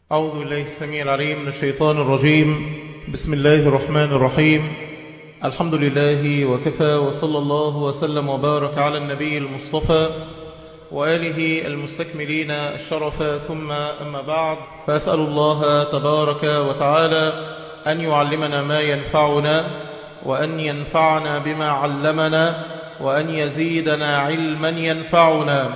أعوذ بالله السميع العليم من الشيطان الرجيم بسم الله الرحمن الرحيم الحمد لله وكفى وصلى الله وسلم وبارك على النبي المصطفى وآله المستكملين الشرف ثم أما بعد فأسأل الله تبارك وتعالى أن يعلمنا ما ينفعنا وأن ينفعنا بما علمنا وأن يزيدنا علما ينفعنا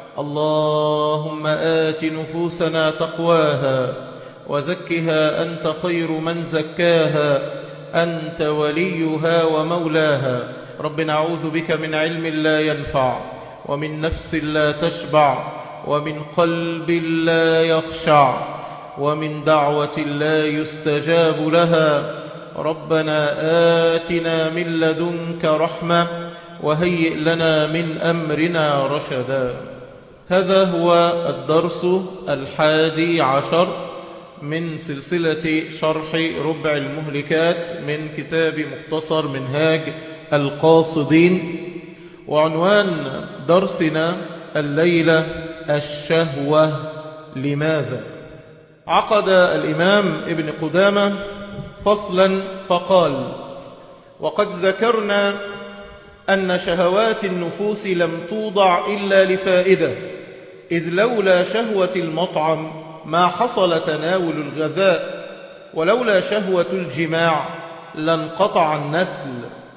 اللهم آت نفوسنا تقواها وزكها أنت خير من زكاها أنت وليها ومولاها رب نعوذ بك من علم لا ينفع ومن نفس لا تشبع ومن قلب لا يخشع ومن دعوة لا يستجاب لها ربنا آتنا من لدنك رحمة وهيئ لنا من أمرنا رشدا هذا هو الدرس الحادي عشر من سلسلة شرح ربع المهلكات من كتاب مختصر منهاج القاصدين وعنوان درسنا الليلة الشهوة لماذا عقد الإمام ابن قدامة فصلا فقال وقد ذكرنا أن شهوات النفوس لم توضع إلا لفائدة إذ لولا شهوة المطعم ما حصل تناول الغذاء ولولا شهوة الجماع لانقطع النسل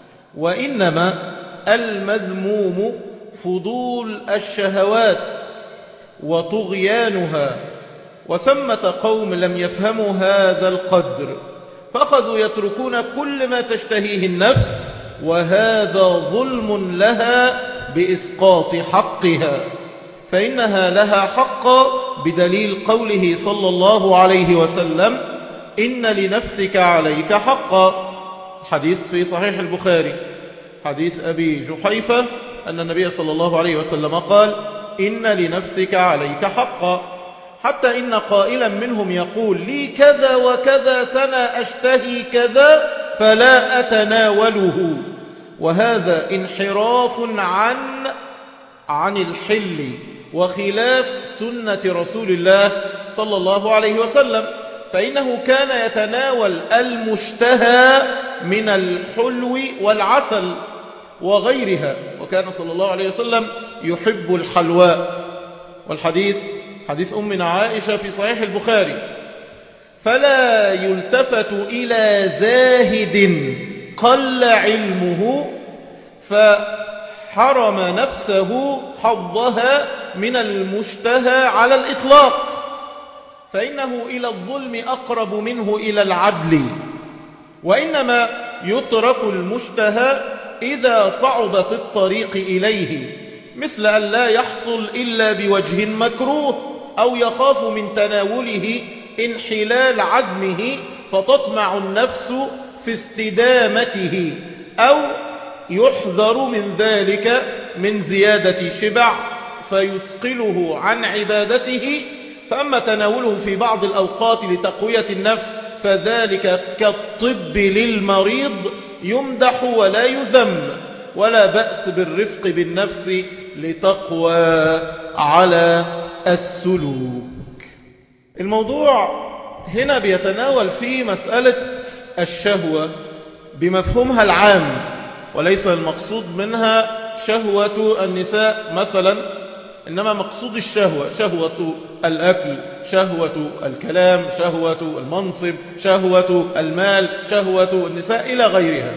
وإنما المذموم فضول الشهوات وطغيانها وثمة قوم لم يفهموا هذا القدر فأخذوا يتركون كل ما تشتهيه النفس وهذا ظلم لها بإسقاط حقها فإنها لها حق بدليل قوله صلى الله عليه وسلم إن لنفسك عليك حقا حديث في صحيح البخاري حديث أبي جحيفة أن النبي صلى الله عليه وسلم قال إن لنفسك عليك حقا حتى إن قائلا منهم يقول لي كذا وكذا سنة أشتهي كذا فلا أتناوله وهذا انحراف عن عن الحل وخلاف سنة رسول الله صلى الله عليه وسلم فإنه كان يتناول المشتهى من الحلو والعسل وغيرها وكان صلى الله عليه وسلم يحب الحلواء والحديث حديث أمنا عائشة في صحيح البخاري فلا يلتفت إلى زاهد قل علمه فحرم نفسه حظها من المشتهى على الإطلاق فإنه إلى الظلم أقرب منه إلى العدل وإنما يترك المشتهى إذا صعبت الطريق إليه مثل أن لا يحصل إلا بوجه مكروه أو يخاف من تناوله انحلال عزمه فتطمع النفس في استدامته أو يحذر من ذلك من زيادة شبع فيثقله عن عبادته فأما تناوله في بعض الأوقات لتقوية النفس فذلك كالطب للمريض يمدح ولا يذم ولا بأس بالرفق بالنفس لتقوى على السلوك الموضوع هنا بيتناول في مسألة الشهوة بمفهومها العام وليس المقصود منها شهوة النساء مثلا إنما مقصود الشهوة شهوة الأكل شهوة الكلام شهوة المنصب شهوة المال شهوة النساء إلى غيرها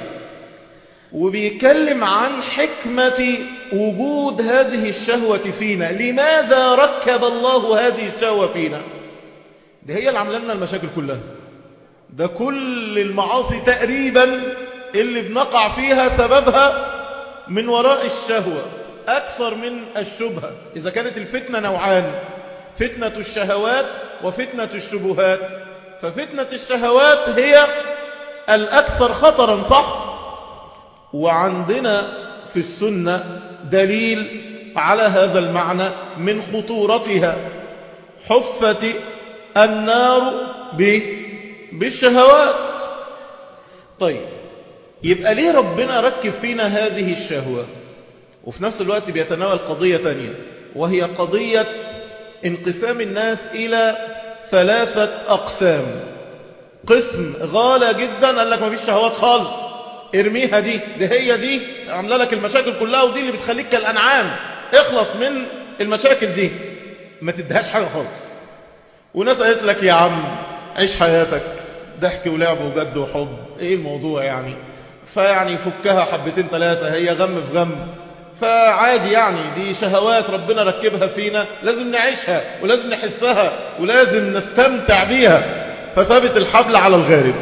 وبيتكلم عن حكمة وجود هذه الشهوة فينا لماذا ركب الله هذه الشهوة فينا ده هي اللي عامله لنا المشاكل كلها ده كل المعاصي تقريبا اللي بنقع فيها سببها من وراء الشهوة أكثر من الشبهة إذا كانت الفتنة نوعان فتنة الشهوات وفتنة الشبهات ففتنة الشهوات هي الأكثر خطرا صح وعندنا في السنة دليل على هذا المعنى من خطورتها حفت النار بالشهوات طيب يبقى ليه ربنا ركب فينا هذه الشهوة وفي نفس الوقت بيتناول قضية تانية وهي قضية انقسام الناس إلى ثلاثة أقسام قسم غالى جدا قال لك ما فيش شهوات خالص ارميها دي دي هي دي عامله لك المشاكل كلها ودي اللي بتخليك كالأنعام اخلص من المشاكل دي ما تديهاش حاجة خالص وناس قالت لك يا عم عيش حياتك ضحك ولعب وجد وحب ايه الموضوع يعني فيعني فكها حبتين ثلاثة هي غم في غم فعادي يعني دي شهوات ربنا ركبها فينا لازم نعيشها ولازم نحسها ولازم نستمتع بيها فثابت الحبل على الغارب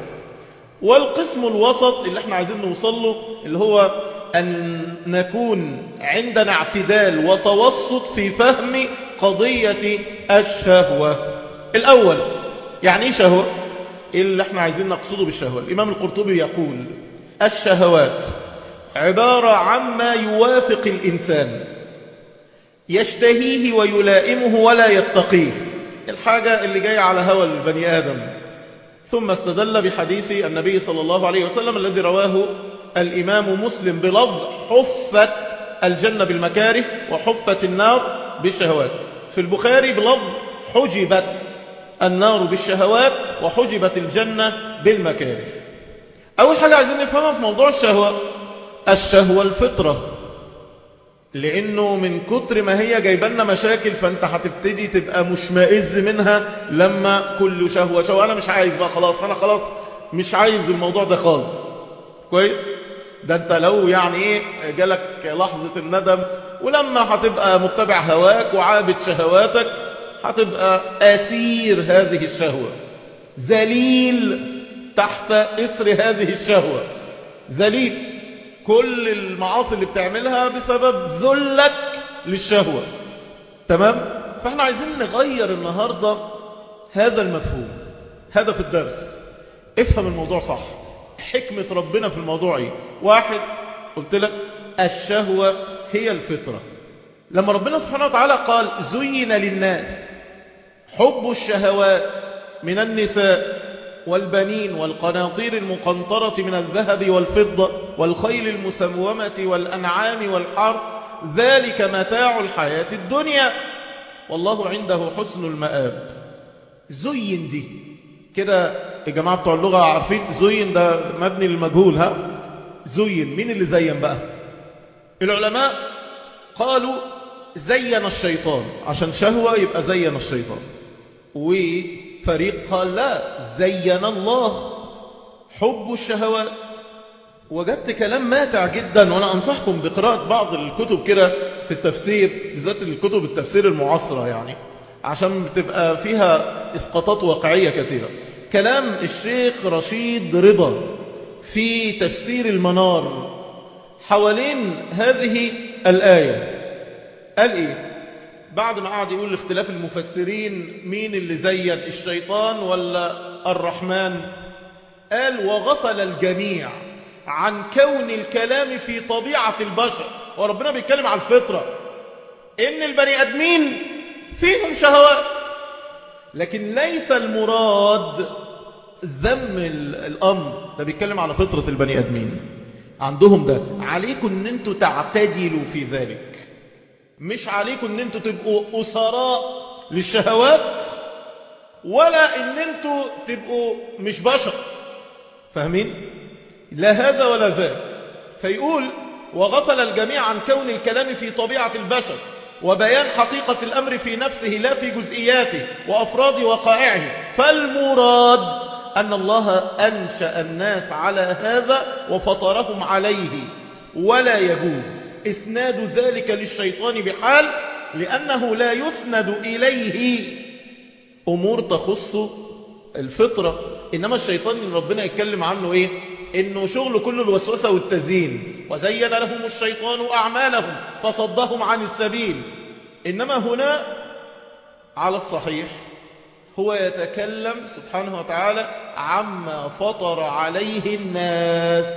والقسم الوسط اللي احنا عايزين نوصل له اللي هو أن نكون عندنا اعتدال وتوسط في فهم قضية الشهوة الأول يعني ايه شهوة؟ إيه اللي احنا عايزين نقصده بالشهوة الإمام القرطبي يقول الشهوات عبارة عما يوافق الإنسان يشتهيه ويلائمه ولا يتقيه الحاجة اللي جاية على هوى البني آدم ثم استدل بحديث النبي صلى الله عليه وسلم الذي رواه الإمام مسلم بلفظ حفت الجنة بالمكاره وحفت النار بالشهوات في البخاري بلفظ حجبت النار بالشهوات وحجبت الجنة بالمكاره أول حاجة عايزين نفهمها في موضوع الشهوة الشهوة الفطرة لأنه من كتر ما هي جايبنا مشاكل فأنت هتبتدي تبقى مشمئز منها لما كل شهوة شهوة أنا مش عايز بقى خلاص أنا خلاص مش عايز الموضوع ده خالص كويس ده أنت لو يعني إيه جالك لحظة الندم ولما هتبقى متبع هواك وعابد شهواتك هتبقى أسير هذه الشهوة ذليل تحت إسر هذه الشهوة ذليل كل المعاصي اللي بتعملها بسبب ذلك للشهوة تمام؟ فاحنا عايزين نغير النهاردة هذا المفهوم هذا في الدرس افهم الموضوع صح حكمة ربنا في الموضوع ايه واحد قلت لك الشهوة هي الفطرة لما ربنا سبحانه وتعالى قال زين للناس حب الشهوات من النساء والبنين والقناطير المقنطرة من الذهب والفضة والخيل المسومة والأنعام والحرث ذلك متاع الحياة الدنيا والله عنده حسن المآب زين دي كده الجماعة بتوع اللغة عارفين زين ده مبني للمجهول ها زين مين اللي زين بقى العلماء قالوا زين الشيطان عشان شهوة يبقى زين الشيطان وفريق قال لا زين الله حب الشهوات وجدت كلام ماتع جدا وأنا أنصحكم بقراءة بعض الكتب كده في التفسير بالذات الكتب التفسير المعاصرة يعني عشان بتبقى فيها إسقاطات واقعية كثيرة كلام الشيخ رشيد رضا في تفسير المنار حوالين هذه الآية قال إيه بعد ما قعد يقول لاختلاف المفسرين مين اللي زين الشيطان ولا الرحمن قال وغفل الجميع عن كون الكلام في طبيعة البشر وربنا بيتكلم على الفطرة إن البني أدمين فيهم شهوات لكن ليس المراد ذم الأمر ده بيتكلم على فطرة البني أدمين عندهم ده عليكم أن انتوا تعتدلوا في ذلك مش عليكم أن انتوا تبقوا أسراء للشهوات ولا أن انتوا تبقوا مش بشر فاهمين؟ لا هذا ولا ذاك فيقول وغفل الجميع عن كون الكلام في طبيعة البشر وبيان حقيقة الأمر في نفسه لا في جزئياته وأفراد وقائعه فالمراد أن الله أنشأ الناس على هذا وفطرهم عليه ولا يجوز إسناد ذلك للشيطان بحال لأنه لا يسند إليه أمور تخص الفطرة إنما الشيطان اللي ربنا يتكلم عنه إيه إنه شغل كل الوسوسة والتزيين وزين لهم الشيطان أعمالهم فصدهم عن السبيل إنما هنا على الصحيح هو يتكلم سبحانه وتعالى عما فطر عليه الناس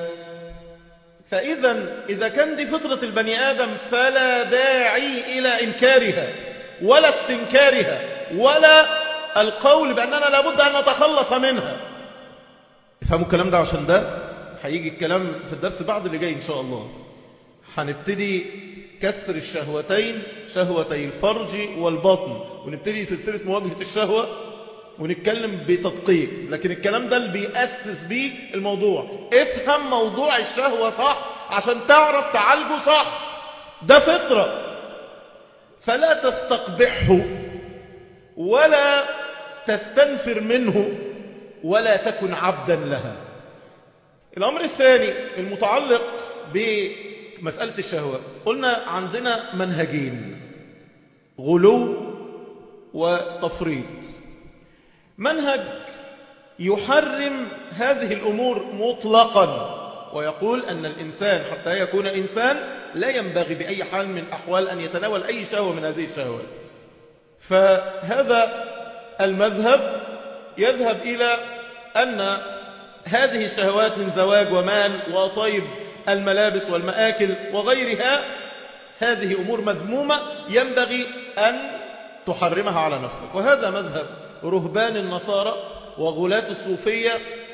فإذا إذا كان دي فطرة البني آدم فلا داعي إلى إنكارها ولا استنكارها ولا القول بأننا لابد أن نتخلص منها افهموا الكلام ده عشان ده هيجي الكلام في الدرس بعد اللي جاي إن شاء الله هنبتدي كسر الشهوتين شهوتي الفرج والبطن ونبتدي سلسلة مواجهة الشهوة ونتكلم بتدقيق لكن الكلام ده اللي بيأسس بيه الموضوع افهم موضوع الشهوة صح عشان تعرف تعالجه صح ده فطرة فلا تستقبحه ولا تستنفر منه ولا تكن عبدا لها الأمر الثاني المتعلق بمسألة الشهوة قلنا عندنا منهجين غلو وتفريط منهج يحرم هذه الأمور مطلقا ويقول أن الإنسان حتى يكون إنسان لا ينبغي بأي حال من أحوال أن يتناول أي شهوة من هذه الشهوات فهذا المذهب يذهب إلى أن هذه الشهوات من زواج ومال وطيب الملابس والمآكل وغيرها هذه أمور مذمومة ينبغي أن تحرمها على نفسك وهذا مذهب رهبان النصارى وغلاة الصوفية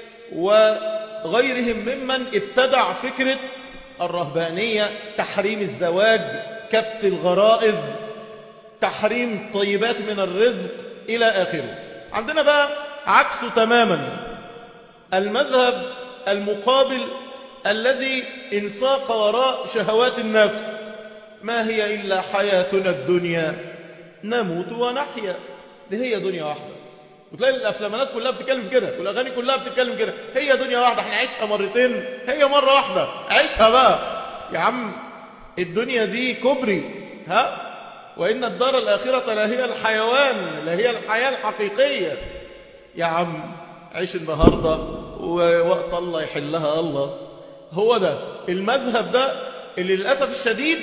وغيرهم ممن ابتدع فكرة الرهبانية تحريم الزواج كبت الغرائز تحريم طيبات من الرزق إلى آخره عندنا بقى عكسه تماما المذهب المقابل الذي انساق وراء شهوات النفس ما هي إلا حياتنا الدنيا نموت ونحيا دي هي دنيا واحدة وتلاقي الأفلامات كلها بتتكلم كده والأغاني كلها بتتكلم كده هي دنيا واحدة احنا عيشها مرتين هي مرة واحدة عيشها بقى يا عم الدنيا دي كبري ها وإن الدار الآخرة لا هي الحيوان لا هي الحياة الحقيقية يا عم عيش النهاردة ووقت الله يحلها الله هو ده المذهب ده اللي للأسف الشديد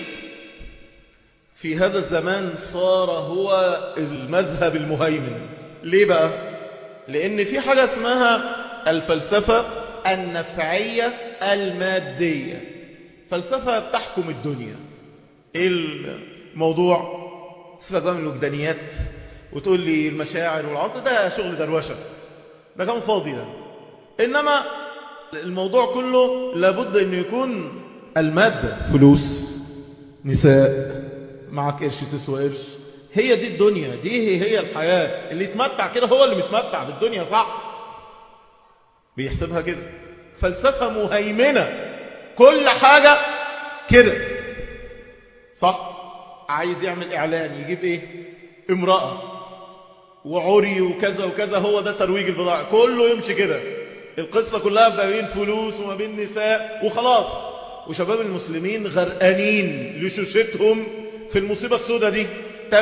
في هذا الزمان صار هو المذهب المهيمن ليه بقى؟ لأن في حاجة اسمها الفلسفة النفعية المادية فلسفة بتحكم الدنيا ايه الموضوع سيبك بقى من الوجدانيات وتقول لي المشاعر والعاطفه ده شغل دروشه ده كان فاضي ده انما الموضوع كله لابد انه يكون الماده فلوس نساء معك قرش تسوى قرش هي دي الدنيا دي هي الحياه اللي يتمتع كده هو اللي متمتع بالدنيا صح بيحسبها كده فلسفه مهيمنه كل حاجه كده صح عايز يعمل إعلان يجيب إيه امرأة وعري وكذا وكذا هو ده ترويج البضاعة كله يمشي كده القصة كلها ما بين فلوس وما بين نساء وخلاص وشباب المسلمين غرقانين لشوشتهم في المصيبة السوداء دي 80%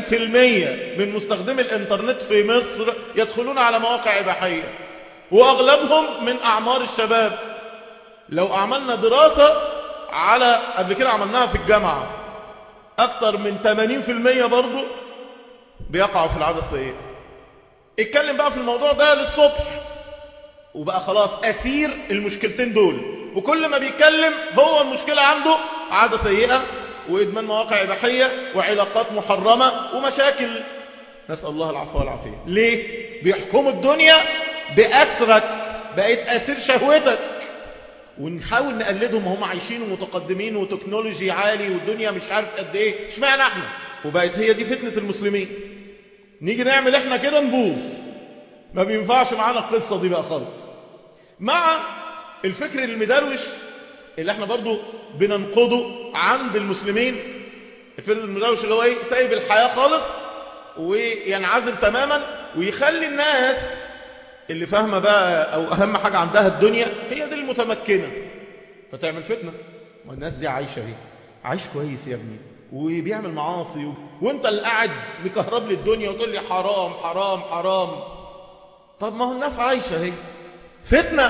من مستخدمي الانترنت في مصر يدخلون على مواقع إباحية وأغلبهم من أعمار الشباب لو عملنا دراسة على قبل كده عملناها في الجامعة أكثر من 80% برضو بيقعوا في العادة السيئة اتكلم بقى في الموضوع ده للصبح وبقى خلاص أسير المشكلتين دول وكل ما بيتكلم هو المشكلة عنده عادة سيئة وإدمان مواقع إباحية وعلاقات محرمة ومشاكل نسأل الله العفو والعافية ليه؟ بيحكموا الدنيا بأسرك بقيت أسير شهوتك ونحاول نقلدهم وهم عايشين ومتقدمين وتكنولوجي عالي والدنيا مش عارف قد ايه اشمعنى احنا وبقت هي دي فتنة المسلمين نيجي نعمل احنا كده نبوظ ما بينفعش معانا القصة دي بقى خالص مع الفكر المدروش اللي احنا برضو بننقضه عند المسلمين الفكر المدروش اللي هو ايه سايب الحياة خالص وينعزل تماما ويخلي الناس اللي فاهمة بقى أو أهم حاجة عندها الدنيا هي دي المتمكنة فتعمل فتنة ما الناس دي عايشة اهي عايش كويس يا ابني وبيعمل معاصي و... وانت اللي قاعد مكهرب لي الدنيا وتقول لي حرام حرام حرام طب ما هو الناس عايشة اهي فتنة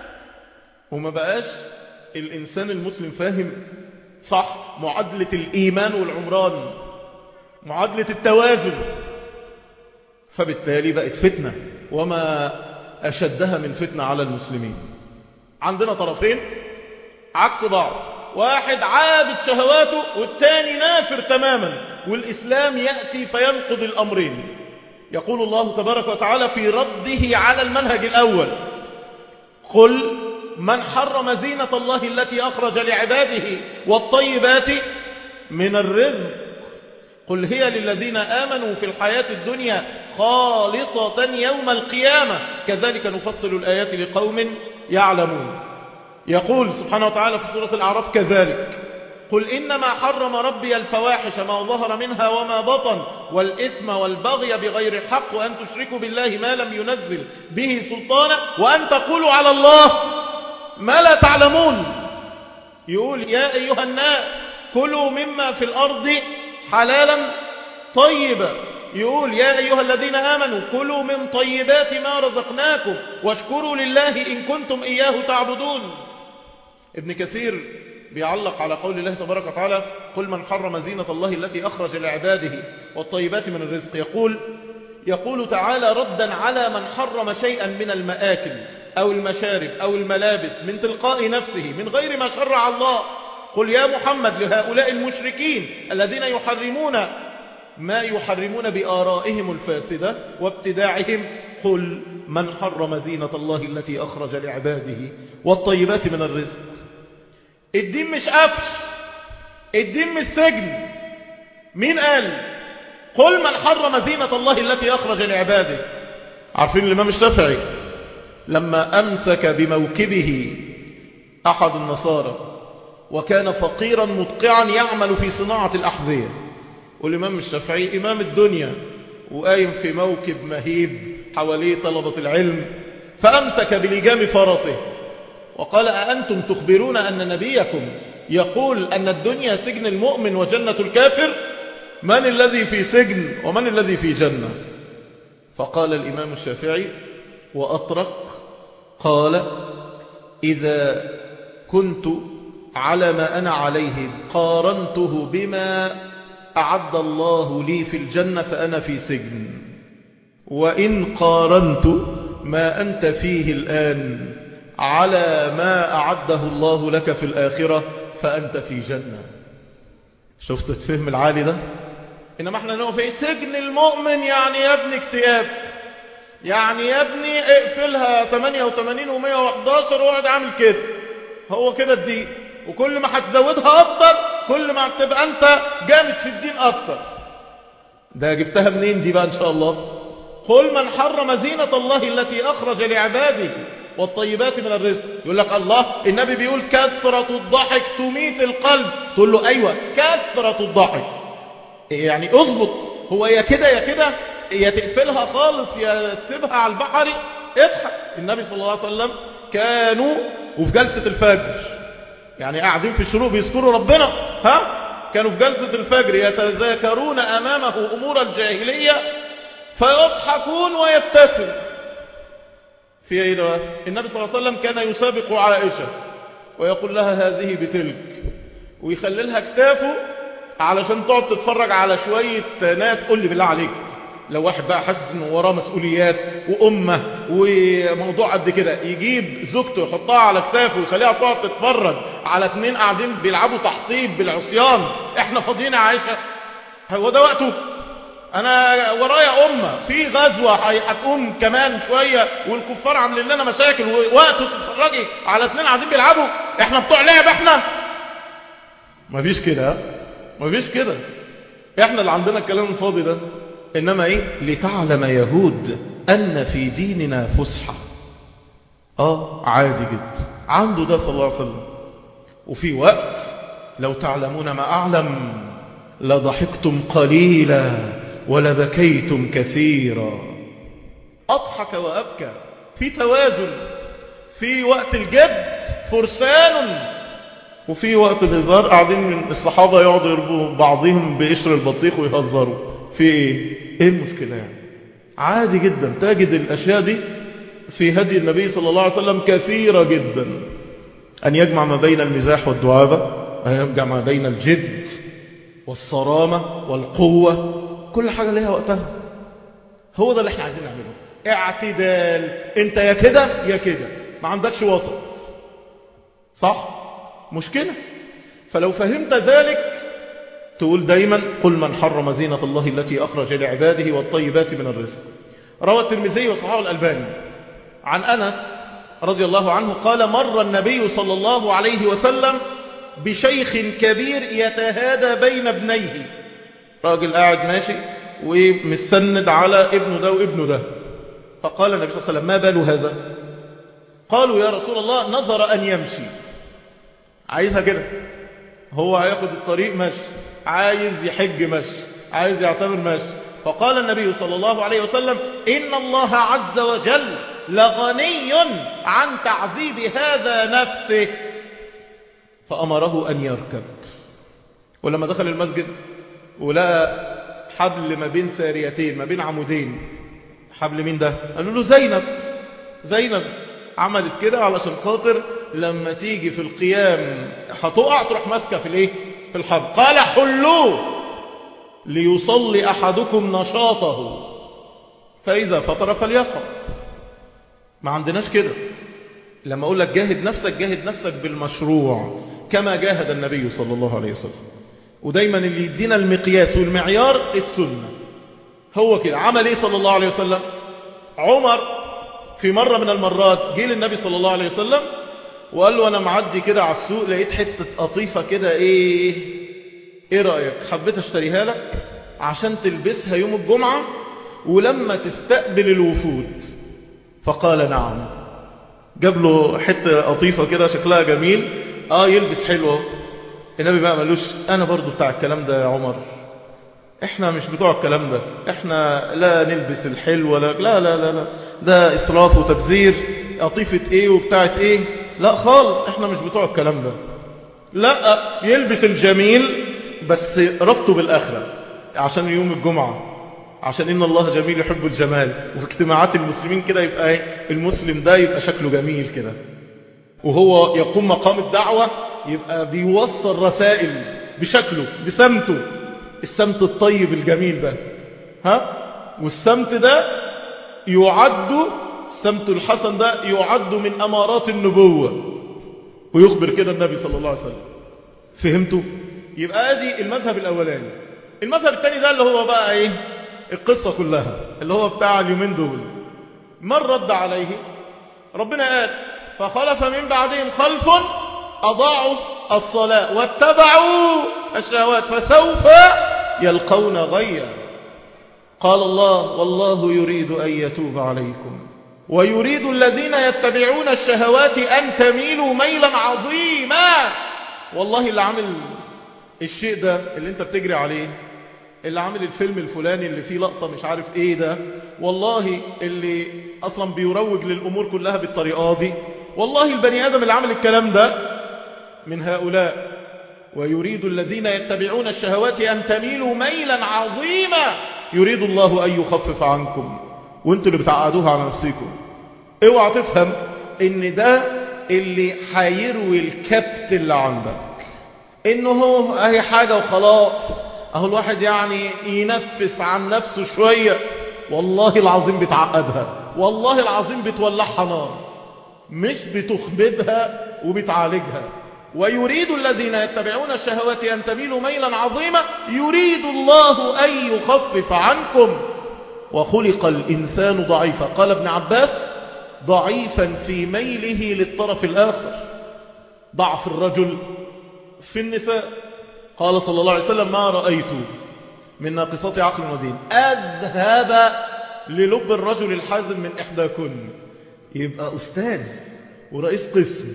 وما بقاش الإنسان المسلم فاهم صح معادلة الإيمان والعمران معادلة التوازن فبالتالي بقت فتنة وما أشدها من فتنة على المسلمين عندنا طرفين عكس بعض واحد عابد شهواته والتاني نافر تماما والإسلام يأتي فينقض الأمرين يقول الله تبارك وتعالى في رده على المنهج الأول قل من حرم زينة الله التي أخرج لعباده والطيبات من الرزق قل هي للذين آمنوا في الحياة الدنيا خالصة يوم القيامة كذلك نفصل الآيات لقوم يعلمون يقول سبحانه وتعالى في سورة الأعراف كذلك قل إنما حرم ربي الفواحش ما ظهر منها وما بطن والإثم والبغي بغير الحق وأن تشركوا بالله ما لم ينزل به سلطانا وأن تقولوا على الله ما لا تعلمون يقول يا أيها الناس كلوا مما في الأرض حلالا طيبا يقول يا أيها الذين آمنوا كلوا من طيبات ما رزقناكم واشكروا لله إن كنتم إياه تعبدون ابن كثير بيعلق على قول الله تبارك وتعالى قل من حرم زينة الله التي أخرج لعباده والطيبات من الرزق يقول يقول تعالى ردا على من حرم شيئا من المآكل أو المشارب أو الملابس من تلقاء نفسه من غير ما شرع الله قل يا محمد لهؤلاء المشركين الذين يحرمون ما يحرمون بآرائهم الفاسدة وابتداعهم قل من حرم زينة الله التي أخرج لعباده والطيبات من الرزق الدين مش قفش الدين مش سجن مين قال قل من حرم زينة الله التي أخرج لعباده عارفين الإمام الشافعي لما أمسك بموكبه أحد النصارى وكان فقيرا مدقعا يعمل في صناعة الأحذية والإمام الشافعي إمام الدنيا وقايم في موكب مهيب حواليه طلبة العلم فأمسك بلجام فرسه وقال أأنتم تخبرون أن نبيكم يقول أن الدنيا سجن المؤمن وجنة الكافر من الذي في سجن ومن الذي في جنة فقال الإمام الشافعي وأطرق قال إذا كنت على ما أنا عليه قارنته بما أعد الله لي في الجنة فأنا في سجن وإن قارنت ما أنت فيه الآن على ما أعده الله لك في الآخرة فأنت في جنة شفت الفهم العالي ده إنما احنا نقول في سجن المؤمن يعني يا ابني اكتئاب يعني يا ابني اقفلها 88 و111 واقعد عامل كده هو كده الدين وكل ما هتزودها أكتر كل ما تبقى أنت جامد في الدين أكتر ده جبتها منين دي بقى إن شاء الله قل من حرم زينة الله التي أخرج لعباده والطيبات من الرزق يقول لك الله النبي بيقول كثرة الضحك تميت القلب تقول له أيوة كثرة الضحك يعني اضبط هو يا كده يا كده يا تقفلها خالص يا تسيبها على البحر اضحك النبي صلى الله عليه وسلم كانوا وفي جلسة الفجر يعني قاعدين في الشروق بيذكروا ربنا ها كانوا في جلسة الفجر يتذاكرون أمامه أمور الجاهلية فيضحكون ويبتسم في ايه ده النبي صلى الله عليه وسلم كان يسابق عائشة ويقول لها هذه بتلك ويخللها كتافه علشان تقعد تتفرج على شوية ناس قول لي بالله عليك لو واحد بقى حاسس انه وراه مسؤوليات وامه وموضوع قد كده يجيب زوجته يحطها على كتافه ويخليها تقعد تتفرج على اتنين قاعدين بيلعبوا تحطيب بالعصيان احنا فاضيين يا عائشه هو ده وقته انا ورايا امه في غزوه هتقوم كمان شويه والكفار عاملين لنا مشاكل ووقته تتفرجي على اتنين قاعدين بيلعبوا احنا بتوع لعب احنا مفيش كده مفيش كده احنا اللي عندنا الكلام الفاضي ده انما ايه لتعلم يهود ان في ديننا فسحه اه عادي جدا عنده ده صلى الله عليه وسلم وفي وقت لو تعلمون ما اعلم لضحكتم قليلا ولبكيتم كثيرا أضحك وأبكى في توازن في وقت الجد فرسان وفي وقت الهزار قاعدين من الصحابة يقعدوا يربوا بعضهم بقشر البطيخ ويهزروا في ايه ايه المشكلة يعني عادي جدا تجد الأشياء دي في هدي النبي صلى الله عليه وسلم كثيرة جدا أن يجمع ما بين المزاح والدعابة أن يجمع ما بين الجد والصرامة والقوة كل حاجة ليها وقتها هو ده اللي احنا عايزين نعمله اعتدال انت يا كده يا كده ما عندكش وسط صح مشكلة فلو فهمت ذلك تقول دايما قل من حرم زينة الله التي أخرج لعباده والطيبات من الرزق روى الترمذي وصححه الألباني عن أنس رضي الله عنه قال مر النبي صلى الله عليه وسلم بشيخ كبير يتهادى بين ابنيه راجل قاعد ماشي ومستند على ابنه ده وابنه ده فقال النبي صلى الله عليه وسلم ما بال هذا قالوا يا رسول الله نظر أن يمشي عايزها كده هو هياخد الطريق مشي عايز يحج مشي عايز يعتبر مشي فقال النبي صلى الله عليه وسلم إن الله عز وجل لغني عن تعذيب هذا نفسه فأمره أن يركب ولما دخل المسجد ولقى حبل ما بين ساريتين ما بين عمودين حبل مين ده قالوا له زينب زينب عملت كده علشان خاطر لما تيجي في القيام هتقع تروح ماسكه في الايه في الحبل قال حلوه ليصلي احدكم نشاطه فاذا فطر فليقع ما عندناش كده لما اقول لك جاهد نفسك جاهد نفسك بالمشروع كما جاهد النبي صلى الله عليه وسلم ودايما اللي يدينا المقياس والمعيار السنة هو كده عمل ايه صلى الله عليه وسلم عمر في مرة من المرات جه للنبي صلى الله عليه وسلم وقال له أنا معدي كده على السوق لقيت حتة قطيفة كده إيه إيه رأيك حبيت أشتريها لك عشان تلبسها يوم الجمعة ولما تستقبل الوفود فقال نعم جاب له حتة قطيفة كده شكلها جميل آه يلبس حلوة النبي بقى مالوش أنا برضو بتاع الكلام ده يا عمر احنا مش بتوع الكلام ده احنا لا نلبس الحلو ولا لا لا لا, لا. ده إسراف وتبذير قطيفة ايه وبتاعت ايه لا خالص احنا مش بتوع الكلام ده لا يلبس الجميل بس ربطه بالآخرة عشان يوم الجمعة عشان إن الله جميل يحب الجمال وفي اجتماعات المسلمين كده يبقى ايه المسلم ده يبقى شكله جميل كده وهو يقوم مقام الدعوة يبقى بيوصل رسائل بشكله بسمته السمت الطيب الجميل ده ها والسمت ده يعد السمت الحسن ده يعد من أمارات النبوة ويخبر كده النبي صلى الله عليه وسلم فهمتوا يبقى ادي المذهب الأولاني المذهب الثاني ده اللي هو بقى ايه القصة كلها اللي هو بتاع اليومين دول من رد عليه ربنا قال فخلف من بعدهم خلف أضاعوا الصلاة واتبعوا الشهوات فسوف يلقون غيا قال الله والله يريد أن يتوب عليكم ويريد الذين يتبعون الشهوات أن تميلوا ميلا عظيما والله اللي عامل الشيء ده اللي انت بتجري عليه اللي عامل الفيلم الفلاني اللي فيه لقطة مش عارف ايه ده والله اللي اصلا بيروج للامور كلها بالطريقة دي والله البني ادم اللي عامل الكلام ده من هؤلاء ويريد الذين يتبعون الشهوات أن تميلوا ميلا عظيما يريد الله أن يخفف عنكم وانتوا اللي بتعقدوها على نفسكم اوعى تفهم ان ده اللي هيروي الكبت اللي عندك انه هو اهي حاجة وخلاص اهو الواحد يعني ينفس عن نفسه شوية والله العظيم بتعقدها والله العظيم بتولعها نار مش بتخبدها وبتعالجها ويريد الذين يتبعون الشهوات أن تميلوا ميلا عظيما يريد الله أن يخفف عنكم وخلق الإنسان ضعيفا قال ابن عباس ضعيفا في ميله للطرف الآخر ضعف الرجل في النساء قال صلى الله عليه وسلم ما رأيت من ناقصات عقل ودين أذهب للب الرجل الحازم من إحداكن يبقى أستاذ ورئيس قسم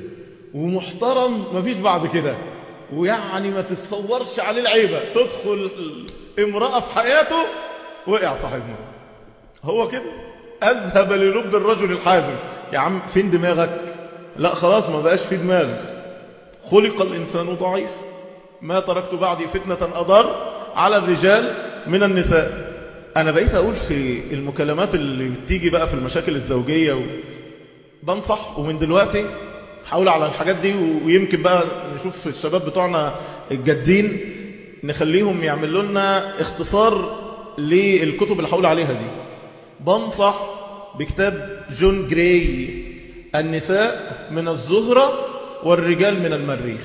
ومحترم مفيش بعد كده ويعني ما تتصورش عليه العيبة تدخل امرأة في حياته وقع صاحبنا هو كده أذهب للب الرجل الحازم يا عم فين دماغك لا خلاص ما بقاش في دماغ خلق الإنسان ضعيف ما تركت بعدي فتنة أضر على الرجال من النساء أنا بقيت أقول في المكالمات اللي بتيجي بقى في المشاكل الزوجية و... بنصح ومن دلوقتي حاول على الحاجات دي ويمكن بقى نشوف الشباب بتوعنا الجادين نخليهم يعملوا لنا اختصار للكتب اللي حاول عليها دي بنصح بكتاب جون جراي النساء من الزهرة والرجال من المريخ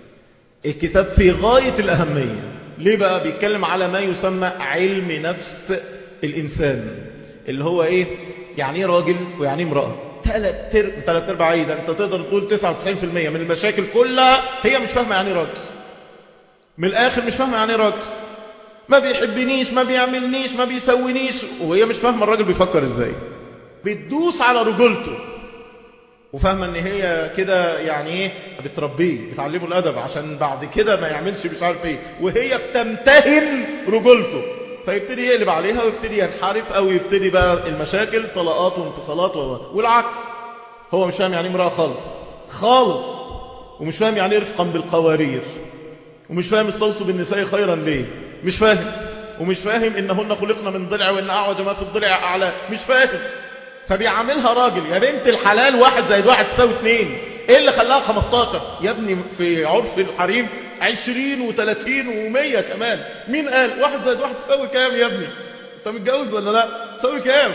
الكتاب في غاية الأهمية ليه بقى بيتكلم على ما يسمى علم نفس الإنسان اللي هو إيه يعني إيه راجل ويعني إيه امرأة ثلاث تر... ثلاث ارباع ايه ده انت تقدر تقول 99% من المشاكل كلها هي مش فاهمه يعني راجل من الاخر مش فاهمه يعني راجل ما بيحبنيش ما بيعملنيش ما بيسوينيش وهي مش فاهمة الراجل بيفكر ازاي بتدوس على رجولته وفاهمة ان هي كده يعني ايه بتربيه بتعلمه الادب عشان بعد كده ما يعملش مش عارف ايه وهي بتمتهن رجولته فيبتدي يقلب عليها ويبتدي ينحرف او يبتدي بقى المشاكل طلقات وانفصالات و... والعكس هو مش فاهم يعني امرأة خالص خالص ومش فاهم يعني رفقا بالقوارير ومش فاهم استوصوا بالنساء خيرا ليه مش فاهم ومش فاهم إنهن خلقنا من ضلع وإن أعوج ما في الضلع أعلى مش فاهم فبيعاملها راجل يا بنت الحلال واحد زائد واحد تساوي اتنين ايه اللي خلاها 15 يا ابني في عرف الحريم 20 و30 و100 كمان مين قال واحد زائد واحد تساوي كام يا ابني انت متجوز ولا لا تساوي كام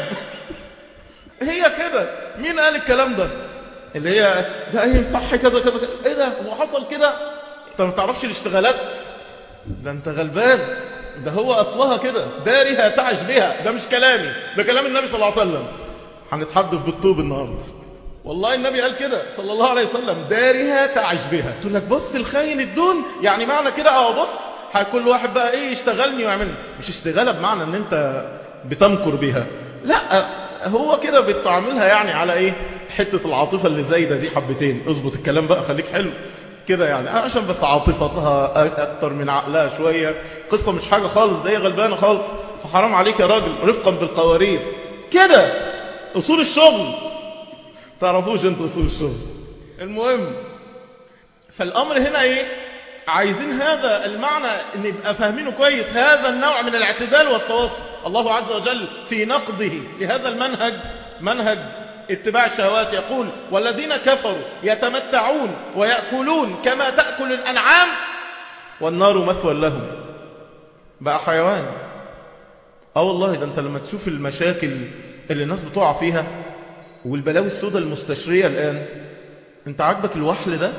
هي كده مين قال الكلام ده اللي هي ده ايه صح كذا كذا كذا ايه ده هو حصل كده انت ما تعرفش الاشتغالات ده انت غلبان ده هو اصلها كده دارها تعش بها ده مش كلامي ده كلام النبي صلى الله عليه وسلم هنتحدث بالطوب النهارده والله النبي قال كده صلى الله عليه وسلم دارها تعش بها تقول لك بص الخاين الدون يعني معنى كده اه بص كل واحد بقى ايه يشتغلني ويعملني مش اشتغالها بمعنى ان انت بتمكر بها لا هو كده بتعاملها يعني على ايه حتة العاطفة اللي زايدة دي حبتين اظبط الكلام بقى خليك حلو كده يعني عشان بس عاطفتها اكتر من عقلها شوية قصة مش حاجة خالص ده هي غلبانة خالص فحرام عليك يا راجل رفقا بالقوارير كده اصول الشغل تعرفوش انتوا اصول الشغل المهم فالامر هنا ايه عايزين هذا المعنى ان يبقى فاهمينه كويس هذا النوع من الاعتدال والتواصل الله عز وجل في نقضه لهذا المنهج منهج اتباع الشهوات يقول والذين كفروا يتمتعون ويأكلون كما تأكل الأنعام والنار مثوى لهم بقى حيوان اه والله ده انت لما تشوف المشاكل اللي الناس بتقع فيها والبلاوي السوداء المستشرية الآن انت عاجبك الوحل ده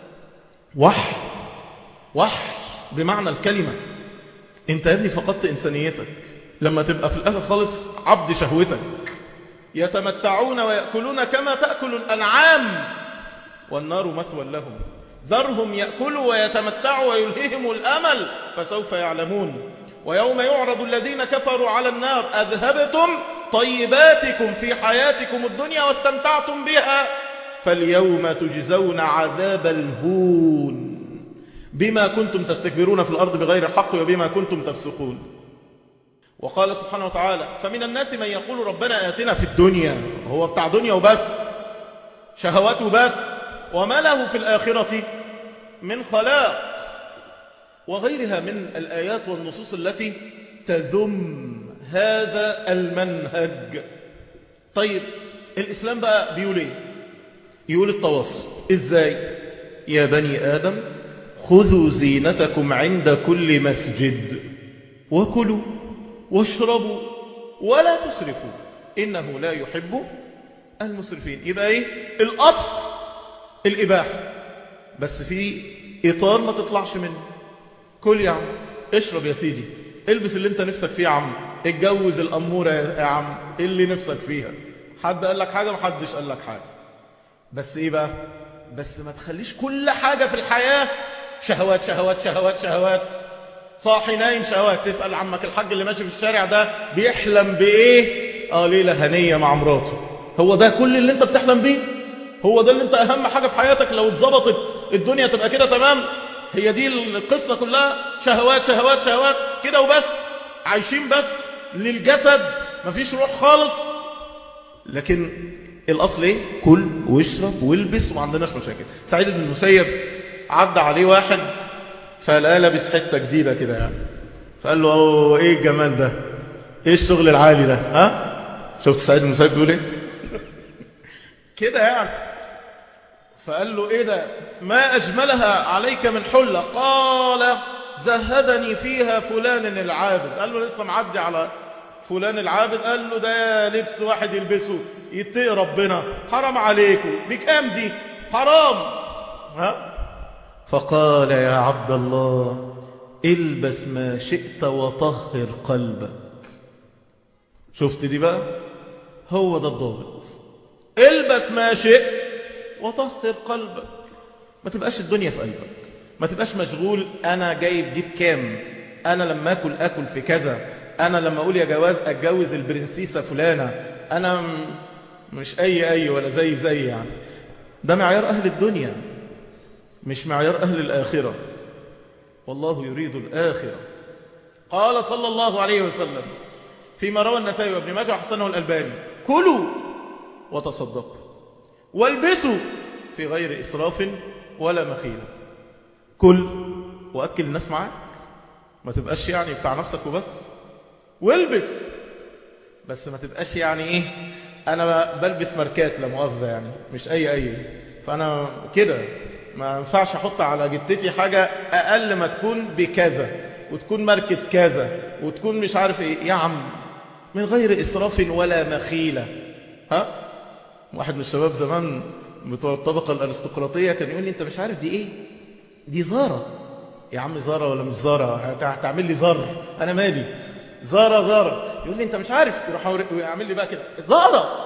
وحل وحل بمعنى الكلمة انت يا ابني فقدت إنسانيتك لما تبقى في الآخر خالص عبد شهوتك يتمتعون ويأكلون كما تأكل الأنعام والنار مثوى لهم ذرهم يأكلوا ويتمتعوا ويلههم الأمل فسوف يعلمون ويوم يعرض الذين كفروا على النار أذهبتم طيباتكم في حياتكم الدنيا واستمتعتم بها فاليوم تجزون عذاب الهون بما كنتم تستكبرون في الأرض بغير حق وبما كنتم تفسقون وقال سبحانه وتعالى فمن الناس من يقول ربنا آتنا في الدنيا هو بتاع دنيا وبس شهواته بس وما له في الآخرة من خلاق وغيرها من الآيات والنصوص التي تذم هذا المنهج طيب الإسلام بقى بيقول ايه يقول التواصل ازاي يا بني آدم خذوا زينتكم عند كل مسجد وكلوا واشربوا ولا تسرفوا إنه لا يحب المسرفين يبقى ايه الأصل الإباحة بس في إطار ما تطلعش منه كل يا عم اشرب يا سيدي البس اللي انت نفسك فيه يا عم اتجوز الأمورة يا عم اللي نفسك فيها حد قال لك حاجة محدش قال لك حاجة بس ايه بقى بس ما تخليش كل حاجة في الحياة شهوات شهوات شهوات شهوات صاحي نايم شهوات تسأل عمك الحاج اللي ماشي في الشارع ده بيحلم بإيه اه ليلة هنية مع مراته هو ده كل اللي انت بتحلم بيه هو ده اللي انت اهم حاجة في حياتك لو اتظبطت الدنيا تبقى كده تمام هي دي القصة كلها شهوات شهوات شهوات كده وبس عايشين بس للجسد مفيش روح خالص لكن الأصل ايه كل واشرب والبس وما عندناش مشاكل سعيد بن المسيب عدى عليه واحد فلا لابس حته جديده كده يعني فقال له أوه ايه الجمال ده ايه الشغل العالي ده ها شفت سعيد بن المسيب بيقول ايه كده يعني فقال له ايه ده ما اجملها عليك من حله قال زهدني فيها فلان العابد قال له لسه معدي على فلان العابد قال له ده لبس واحد يلبسه يتقي ربنا حرام عليكم بكام دي حرام ها فقال يا عبد الله البس ما شئت وطهر قلبك شفت دي بقى هو ده الضابط البس ما شئت وطهر قلبك ما تبقاش الدنيا في قلبك ما تبقاش مشغول انا جايب دي بكام أنا لما أكل أكل في كذا أنا لما أقول يا جواز أتجوز البرنسيسة فلانة أنا مش أي أي ولا زي زي يعني ده معيار أهل الدنيا مش معيار أهل الآخرة والله يريد الآخرة قال صلى الله عليه وسلم فيما روى النسائي وابن ماجه وحسنه الألباني كلوا وتصدقوا والبسوا في غير إسراف ولا مخيلة كل وأكل الناس معاك ما تبقاش يعني بتاع نفسك وبس والبس بس ما تبقاش يعني ايه انا بلبس ماركات لا مؤاخذه يعني مش اي اي فانا كده ما ينفعش احط على جتتي حاجه اقل ما تكون بكذا وتكون ماركه كذا وتكون مش عارف ايه يا عم من غير اسراف ولا مخيله ها واحد من الشباب زمان بتوع الطبقه الارستقراطيه كان يقول لي انت مش عارف دي ايه دي زاره يا عم زاره ولا مش زاره هتعمل لي زر انا مالي زاره زاره يقول لي انت مش عارف يروح يعمل لي بقى كده زاره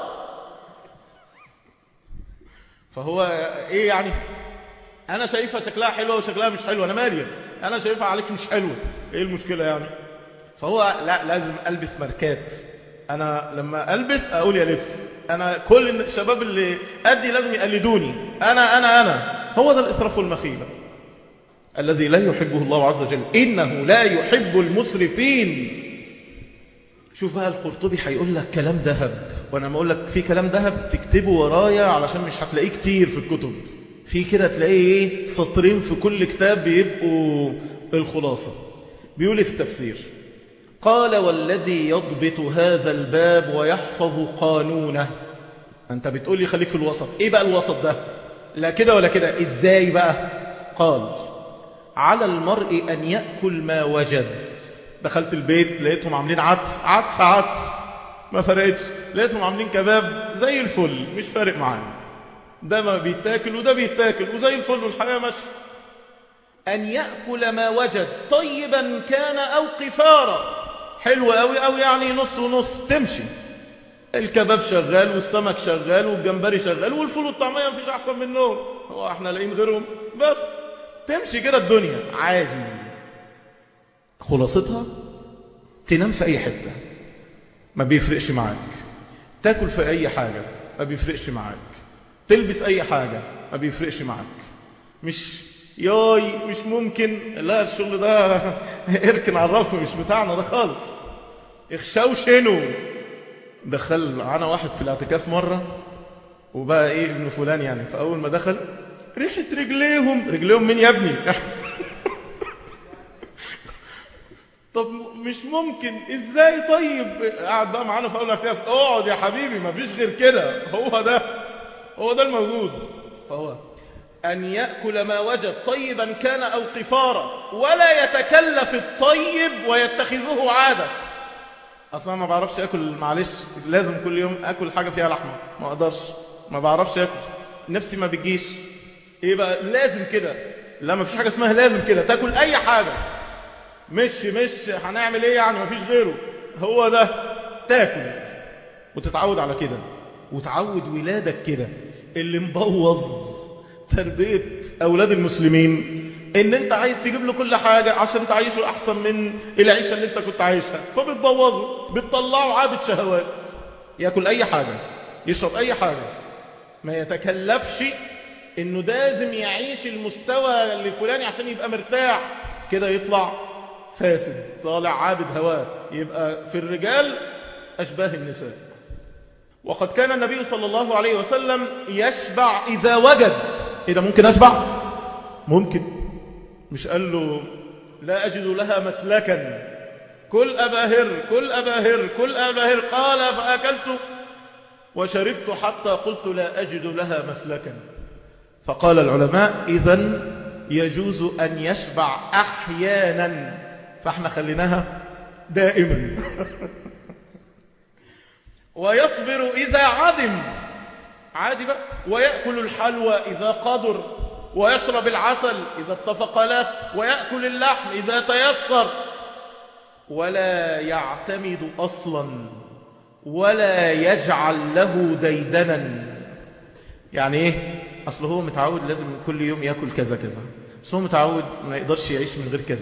فهو ايه يعني انا شايفها شكلها حلوه وشكلها مش حلو انا مالي انا شايفها عليك مش حلوه ايه المشكله يعني فهو لا لازم البس ماركات انا لما البس اقول يا لبس انا كل الشباب اللي ادي لازم يقلدوني انا انا انا هو ده الاسراف والمخيله الذي لا يحبه الله عز وجل انه لا يحب المسرفين شوف بقى القرطبي هيقول لك كلام ذهب وانا ما اقول لك في كلام ذهب تكتبه ورايا علشان مش هتلاقيه كتير في الكتب في كده تلاقيه ايه سطرين في كل كتاب بيبقوا الخلاصه بيقول في التفسير قال والذي يضبط هذا الباب ويحفظ قانونه انت بتقول لي خليك في الوسط ايه بقى الوسط ده لا كده ولا كده ازاي بقى قال على المرء ان ياكل ما وجد دخلت البيت لقيتهم عاملين عدس عدس عدس ما فرقتش لقيتهم عاملين كباب زي الفل مش فارق معانا ده ما بيتاكل وده بيتاكل وزي الفل والحياة ماشية أن يأكل ما وجد طيبا كان أو قفارا حلو قوي أو يعني نص ونص تمشي الكباب شغال والسمك شغال والجمبري شغال والفول والطعمية مفيش أحسن منهم هو احنا لاقيين غيرهم بس تمشي كده الدنيا عادي خلاصتها تنام في أي حتة ما بيفرقش معاك تاكل في أي حاجة ما بيفرقش معاك تلبس أي حاجة ما بيفرقش معاك مش ياي مش ممكن لا الشغل ده اركن على الرف مش بتاعنا ده خالص اخشوشنوا دخل معانا واحد في الاعتكاف مرة وبقى ايه ابن فلان يعني فأول ما دخل ريحة رجليهم رجليهم مين يا ابني طب مش ممكن ازاي طيب قاعد بقى معانا في اول اعتكاف اقعد يا حبيبي ما فيش غير كده هو ده هو ده الموجود فهو أن يأكل ما وجد طيبا كان أو قفارا ولا يتكلف الطيب ويتخذه عادة أصلا ما بعرفش أكل معلش لازم كل يوم أكل حاجة فيها لحمة ما أقدرش ما بعرفش أكل نفسي ما بتجيش إيه بقى لازم كده لا ما فيش حاجة اسمها لازم كده تاكل أي حاجة مش مش هنعمل إيه يعني ما فيش غيره هو ده تاكل وتتعود على كده وتعود ولادك كده اللي مبوظ تربية أولاد المسلمين إن أنت عايز تجيب له كل حاجة عشان تعيشه أحسن من العيشة اللي أنت كنت عايشها فبتبوظه بتطلعه عابد شهوات يأكل أي حاجة يشرب أي حاجة ما يتكلفش إنه لازم يعيش المستوى الفلاني عشان يبقى مرتاح كده يطلع فاسد طالع عابد هواه يبقى في الرجال أشباه النساء وقد كان النبي صلى الله عليه وسلم يشبع إذا وجد إذا ممكن أشبع ممكن مش قال له لا أجد لها مسلكا كل أباهر كل أباهر كل أباهر قال فأكلت وشربت حتى قلت لا أجد لها مسلكا فقال العلماء إذا يجوز أن يشبع أحيانا فاحنا خليناها دائما ويصبر إذا عدم عادي بقى ويأكل الحلوى إذا قدر ويشرب العسل إذا اتفق له ويأكل اللحم إذا تيسر ولا يعتمد أصلا ولا يجعل له ديدنا يعني إيه أصل هو متعود لازم كل يوم يأكل كذا كذا أصل هو متعود ما يقدرش يعيش من غير كذا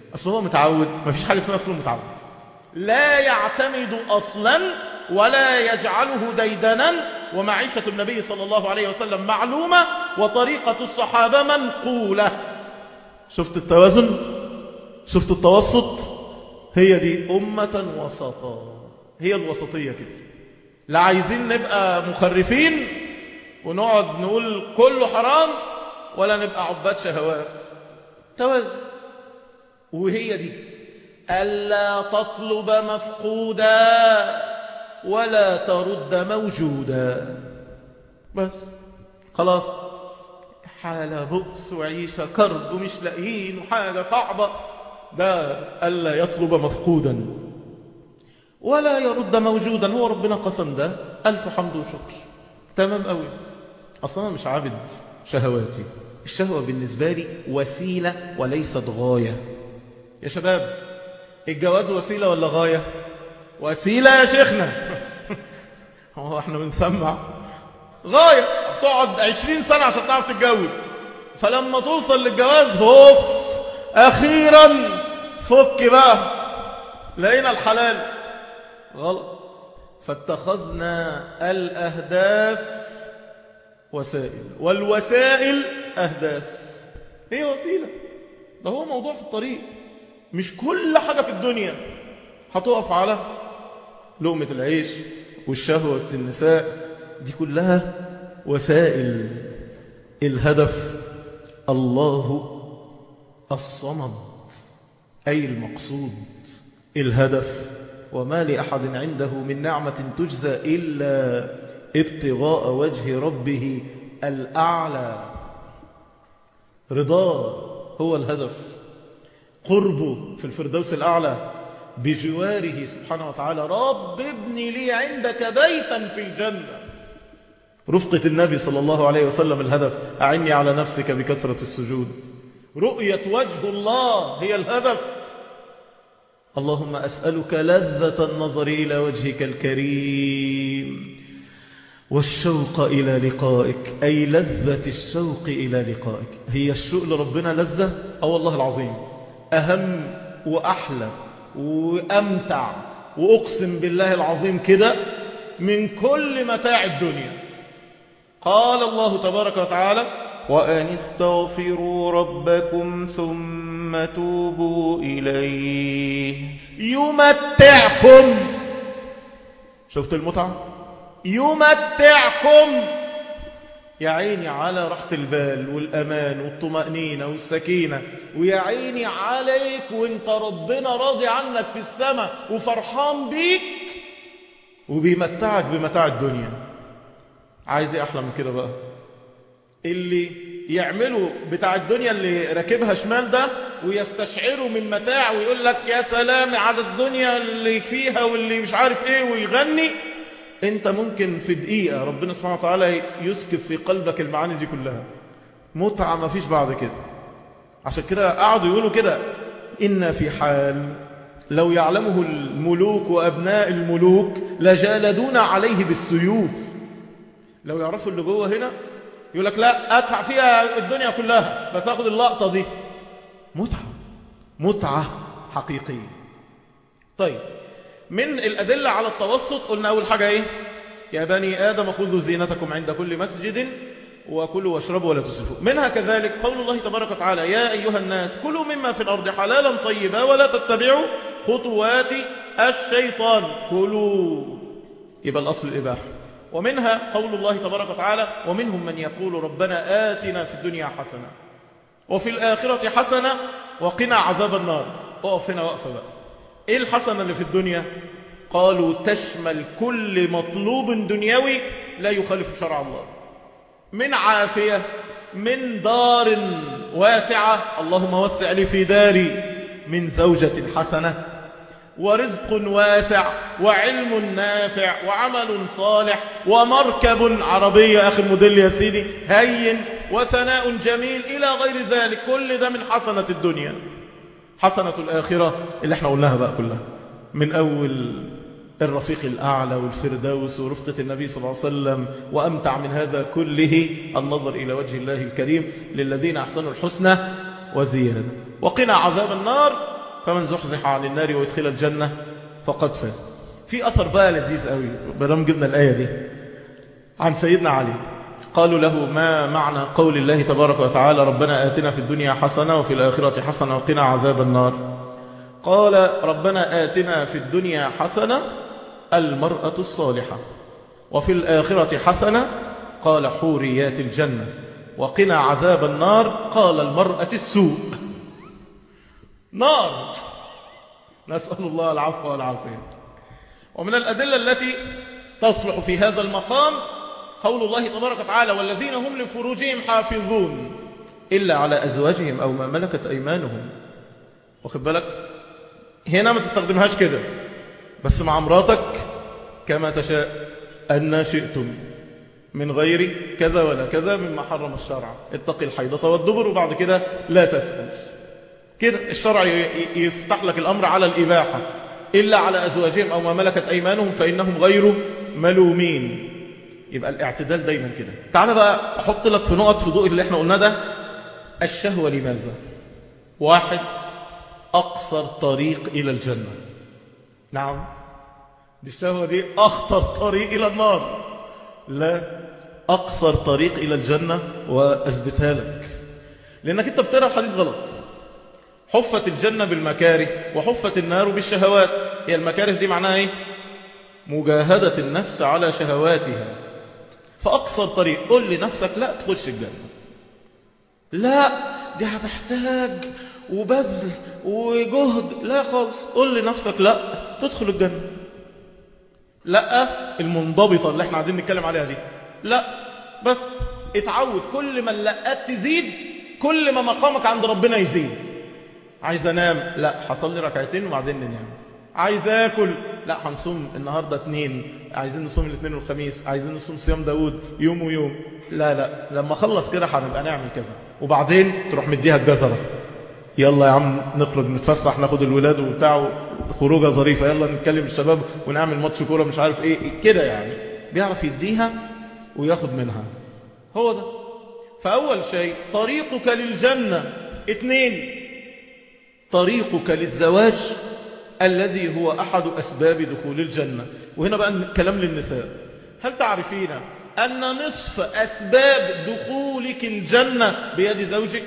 أصل هو متعود ما فيش حاجة اسمها أصله متعود لا يعتمد أصلا ولا يجعله ديدنا ومعيشة النبي صلى الله عليه وسلم معلومة وطريقة الصحابة منقولة شفت التوازن شفت التوسط هي دي أمة وسطا هي الوسطية كده لا عايزين نبقى مخرفين ونقعد نقول كله حرام ولا نبقى عباد شهوات توازن وهي دي ألا تطلب مفقودا ولا ترد موجودا بس خلاص حالة بؤس وعيشة كرب ومش لاقيين وحاجة صعبة ده ألا يطلب مفقودا ولا يرد موجودا هو ربنا قسم ده ألف حمد وشكر تمام قوي أصلا مش عابد شهواتي الشهوة بالنسبة لي وسيلة وليست غاية يا شباب الجواز وسيلة ولا غاية وسيلة يا شيخنا هو احنا بنسمع غاية تقعد عشرين سنة عشان تعرف تتجوز فلما توصل للجواز هوف أخيرا فك بقى لقينا الحلال غلط فاتخذنا الأهداف وسائل والوسائل أهداف هي وسيلة ده هو موضوع في الطريق مش كل حاجة في الدنيا هتقف على لقمة العيش والشهوة النساء دي كلها وسائل الهدف الله الصمد أي المقصود الهدف وما لأحد عنده من نعمة تجزى إلا ابتغاء وجه ربه الأعلى رضاه هو الهدف قربه في الفردوس الأعلى بجواره سبحانه وتعالى رب ابني لي عندك بيتا في الجنة رفقة النبي صلى الله عليه وسلم الهدف أعني على نفسك بكثرة السجود رؤية وجه الله هي الهدف اللهم أسألك لذة النظر إلى وجهك الكريم والشوق إلى لقائك أي لذة الشوق إلى لقائك هي الشوق لربنا لذة أو الله العظيم أهم وأحلى وأمتع وأقسم بالله العظيم كده من كل متاع الدنيا قال الله تبارك وتعالى وأن استغفروا ربكم ثم توبوا إليه يمتعكم شفت المتعة يمتعكم يا عيني على راحة البال والأمان والطمأنينة والسكينة ويا عيني عليك وانت ربنا راضي عنك في السماء وفرحان بيك وبيمتعك بمتاع الدنيا عايز ايه أحلى من كده بقى اللي يعملوا بتاع الدنيا اللي راكبها شمال ده ويستشعروا من متاع ويقول لك يا سلام على الدنيا اللي فيها واللي مش عارف ايه ويغني انت ممكن في دقيقة ربنا سبحانه وتعالى يسكب في قلبك المعاني دي كلها متعة ما فيش بعد كده عشان كده قعدوا يقولوا كده إن في حال لو يعلمه الملوك وأبناء الملوك لجالدون عليه بالسيوف لو يعرفوا اللي جوه هنا يقول لك لا أدفع فيها الدنيا كلها بس أخذ اللقطة دي متعة متعة حقيقية طيب من الأدلة على التوسط قلنا أول حاجة إيه يا بني آدم خذوا زينتكم عند كل مسجد وكلوا واشربوا ولا تسرفوا منها كذلك قول الله تبارك وتعالى يا أيها الناس كلوا مما في الأرض حلالا طيبا ولا تتبعوا خطوات الشيطان كلوا يبقى الأصل الإباحة ومنها قول الله تبارك وتعالى ومنهم من يقول ربنا آتنا في الدنيا حسنة وفي الآخرة حسنة وقنا عذاب النار اقف هنا وقفة بقى ايه الحسنة اللي في الدنيا قالوا تشمل كل مطلوب دنيوي لا يخالف شرع الله من عافية من دار واسعة اللهم وسع لي في داري من زوجة حسنة ورزق واسع وعلم نافع وعمل صالح ومركب عربية آخر موديل يا سيدي هين وثناء جميل إلى غير ذلك كل ده من حسنة الدنيا حسنة الآخرة اللي احنا قلناها بقى كلها من أول الرفيق الأعلى والفردوس ورفقة النبي صلى الله عليه وسلم وأمتع من هذا كله النظر إلى وجه الله الكريم للذين أحسنوا الحسنى وزيادة وقنا عذاب النار فمن زحزح عن النار ويدخل الجنة فقد فاز في أثر بقى لذيذ قوي برام جبنا الآية دي عن سيدنا علي قالوا له ما معنى قول الله تبارك وتعالى ربنا آتنا في الدنيا حسنة وفي الآخرة حسنة وقنا عذاب النار قال ربنا آتنا في الدنيا حسنة المرأة الصالحة وفي الآخرة حسنة قال حوريات الجنة وقنا عذاب النار قال المرأة السوء نار نسأل الله العفو والعافية ومن الأدلة التي تصلح في هذا المقام قول الله تبارك وتعالى والذين هم لفروجهم حافظون إلا على أزواجهم أو ما ملكت أيمانهم واخد بالك هنا ما تستخدمهاش كده بس مع مراتك كما تشاء أن شئتم من غير كذا ولا كذا مما حرم الشرع اتقي الحيضة والدبر وبعد كده لا تسأل كده الشرع يفتح لك الأمر على الإباحة إلا على أزواجهم أو ما ملكت أيمانهم فإنهم غير ملومين يبقى الاعتدال دايما كده تعال بقى أحط لك في نقط في ضوء اللي احنا قلنا ده الشهوة لماذا واحد أقصر طريق إلى الجنة نعم دي الشهوة دي أخطر طريق إلى النار لا أقصر طريق إلى الجنة وأثبتها لك لأنك أنت بترى الحديث غلط حفت الجنة بالمكاره وحفت النار بالشهوات هي المكاره دي معناها ايه مجاهدة النفس على شهواتها فأقصر طريق قل لنفسك لا تخش الجنة لا دي هتحتاج وبذل وجهد لا خالص قل لنفسك لا تدخل الجنة لا المنضبطة اللي احنا قاعدين نتكلم عليها دي لا بس اتعود كل ما اللقات تزيد كل ما مقامك عند ربنا يزيد عايز انام لا حصل لي ركعتين وبعدين ننام عايز اكل لا هنصوم النهارده اثنين عايزين نصوم الاثنين والخميس عايزين نصوم صيام داوود يوم ويوم لا لا لما اخلص كده هنبقى نعمل كذا وبعدين تروح مديها الجزره يلا يا عم نخرج نتفسح ناخد الولاد وبتاع خروجه ظريفه يلا نتكلم الشباب ونعمل ماتش كوره مش عارف ايه كده يعني بيعرف يديها وياخد منها هو ده فاول شيء طريقك للجنه اثنين طريقك للزواج الذي هو أحد أسباب دخول الجنة وهنا بقى كلام للنساء هل تعرفين أن نصف أسباب دخولك الجنة بيد زوجك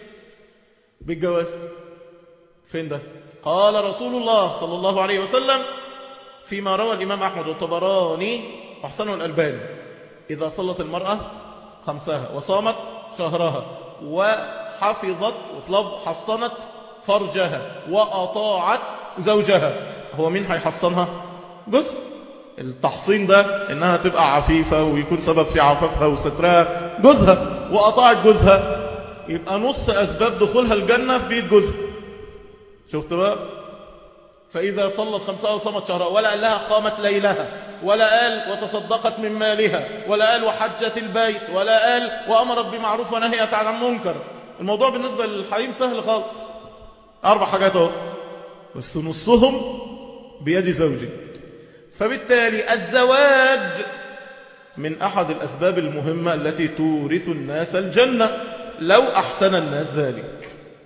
بالجواز فين ده قال رسول الله صلى الله عليه وسلم فيما روى الإمام أحمد والطبراني وحسنه الألباني إذا صلت المرأة خمسها وصامت شهرها وحفظت وفي لفظ حصنت فرجها وأطاعت زوجها هو مين هيحصنها جزء التحصين ده إنها تبقى عفيفة ويكون سبب في عفافها وسترها جوزها وأطاعت جوزها يبقى نص أسباب دخولها الجنة في بيت جوزها شفت بقى فإذا صلت خمسة وصمت شهرها ولا قال لها قامت ليلها ولا قال وتصدقت من مالها ولا قال وحجت البيت ولا قال وأمرت بمعروف ونهيت عن المنكر الموضوع بالنسبة للحريم سهل خالص أربع حاجات اهو بس نصهم بيد زوجك فبالتالي الزواج من أحد الأسباب المهمة التي تورث الناس الجنة لو أحسن الناس ذلك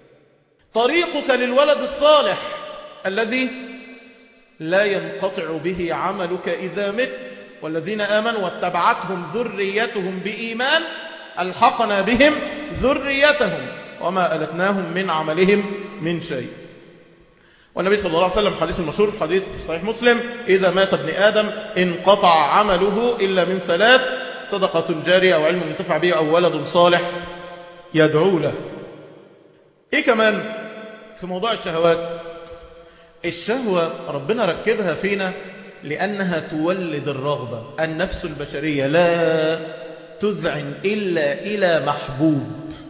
طريقك للولد الصالح الذي لا ينقطع به عملك إذا مت والذين آمنوا واتبعتهم ذريتهم بإيمان ألحقنا بهم ذريتهم وما ألتناهم من عملهم من شيء والنبي صلى الله عليه وسلم حديث المشهور حديث صحيح مسلم إذا مات ابن آدم انقطع عمله إلا من ثلاث صدقة جارية أو علم منتفع به أو ولد صالح يدعو له إيه كمان في موضوع الشهوات الشهوة ربنا ركبها فينا لأنها تولد الرغبة النفس البشرية لا تذعن إلا إلى محبوب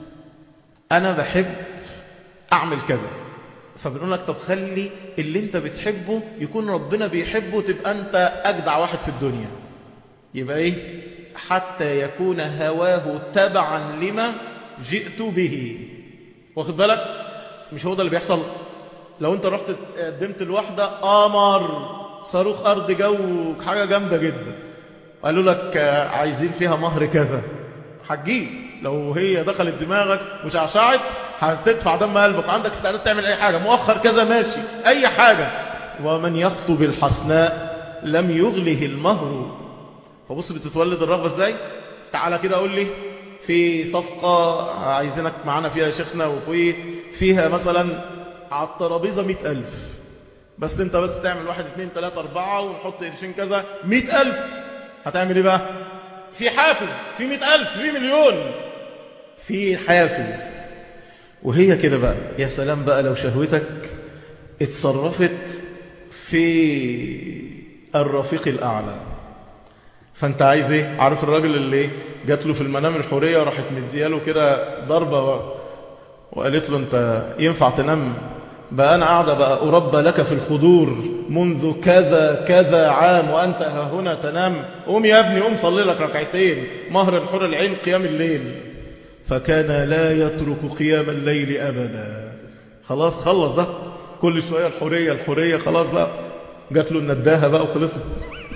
أنا بحب أعمل كذا فبنقول لك طب خلي اللي انت بتحبه يكون ربنا بيحبه تبقى انت أجدع واحد في الدنيا يبقى ايه حتى يكون هواه تبعا لما جئت به واخد بالك مش هو ده اللي بيحصل لو انت رحت قدمت الواحدة قمر صاروخ أرض جو حاجة جامدة جدا قالوا لك عايزين فيها مهر كذا هتجيب لو هي دخلت دماغك وشعشعت هتدفع دم قلبك عندك استعداد تعمل أي حاجة مؤخر كذا ماشي أي حاجة ومن يخطب الحسناء لم يغله المهر فبص بتتولد الرغبة ازاي تعالى كده قول لي في صفقة عايزينك معانا فيها يا شيخنا وفي فيها مثلا على الترابيزة مئة ألف بس انت بس تعمل واحد اثنين ثلاثة أربعة ونحط قرشين كذا مئة ألف هتعمل ايه بقى في حافز في مئة ألف في مليون في حافز وهي كده بقى يا سلام بقى لو شهوتك اتصرفت في الرفيق الأعلى فانت عايز ايه عارف الراجل اللي جات له في المنام الحورية راحت مدياله كده ضربة وقالت له انت ينفع تنام بقى أنا قاعدة بقى أربى لك في الخدور منذ كذا كذا عام وأنت ها هنا تنام قوم يا ابني قوم صلي لك ركعتين مهر الحور العين قيام الليل فكان لا يترك قيام الليل أبدا خلاص خلص ده كل شوية الحورية الحورية خلاص بقى جات له النداهة بقى وخلص له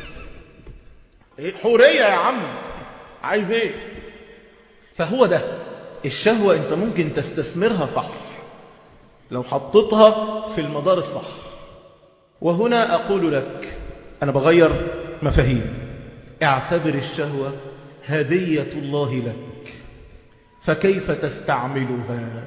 حورية يا عم عايز ايه فهو ده الشهوة انت ممكن تستثمرها صح لو حطيتها في المدار الصح وهنا أقول لك أنا بغير مفاهيم اعتبر الشهوة هدية الله لك فكيف تستعملها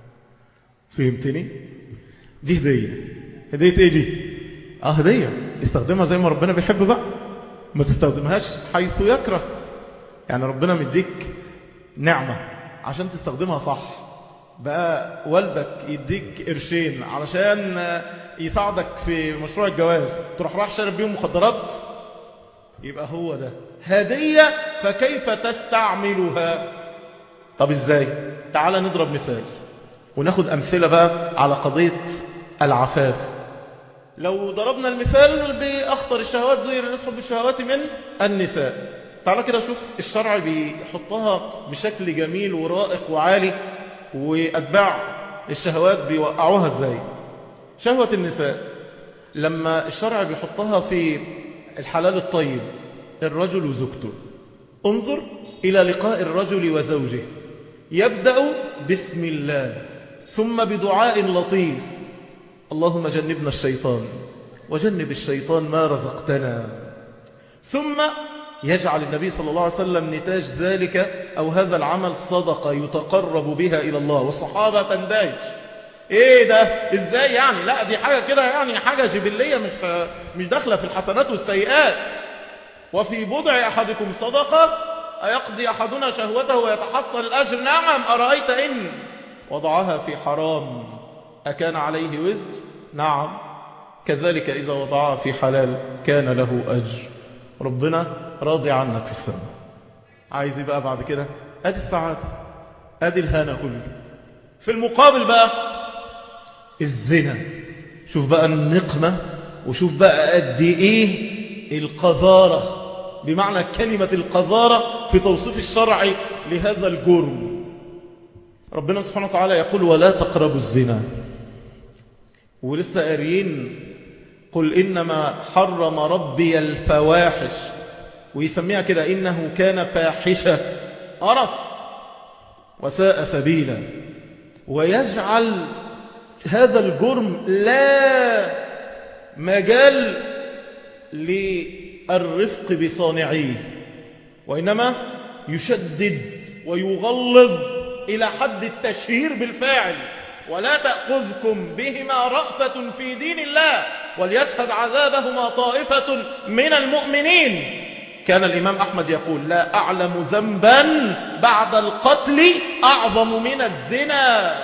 فهمتني دي هدية هدية ايه دي اه هدية استخدمها زي ما ربنا بيحب بقى ما تستخدمهاش حيث يكره يعني ربنا مديك نعمة عشان تستخدمها صح بقى والدك يديك قرشين علشان يساعدك في مشروع الجواز تروح راح شارب بيهم مخدرات يبقى هو ده هدية فكيف تستعملها طب ازاي تعال نضرب مثال وناخد أمثلة بقى على قضية العفاف لو ضربنا المثال بأخطر الشهوات زي نسحب بالشهوات من النساء تعال كده شوف الشرع بيحطها بشكل جميل ورائق وعالي وأتباع الشهوات بيوقعوها ازاي شهوة النساء لما الشرع بيحطها في الحلال الطيب الرجل وزوجته انظر إلى لقاء الرجل وزوجه يبدأ بسم الله ثم بدعاء لطيف اللهم جنبنا الشيطان وجنب الشيطان ما رزقتنا ثم يجعل النبي صلى الله عليه وسلم نتاج ذلك أو هذا العمل صدقة يتقرب بها إلى الله والصحابة تنداج ايه ده ازاي يعني لا دي حاجة كده يعني حاجة جبلية مش مش داخلة في الحسنات والسيئات وفي بضع أحدكم صدقة أيقضي أحدنا شهوته ويتحصل الأجر نعم أرأيت إن وضعها في حرام أكان عليه وزر نعم كذلك إذا وضعها في حلال كان له أجر ربنا راضي عنك في السماء عايز بقى بعد كده أدي السعادة أدي الهنا كله في المقابل بقى الزنا شوف بقى النقمة وشوف بقى قد إيه القذارة بمعنى كلمة القذارة في توصيف الشرع لهذا الجرم ربنا سبحانه وتعالى يقول ولا تقربوا الزنا ولسه قاريين قل إنما حرم ربي الفواحش ويسميها كده إنه كان فاحشة عرف وساء سبيلا ويجعل هذا الجرم لا مجال للرفق بصانعيه وإنما يشدد ويغلظ إلى حد التشهير بالفاعل ولا تأخذكم بهما رأفة في دين الله وليشهد عذابهما طائفة من المؤمنين كان الإمام أحمد يقول لا أعلم ذنبا بعد القتل أعظم من الزنا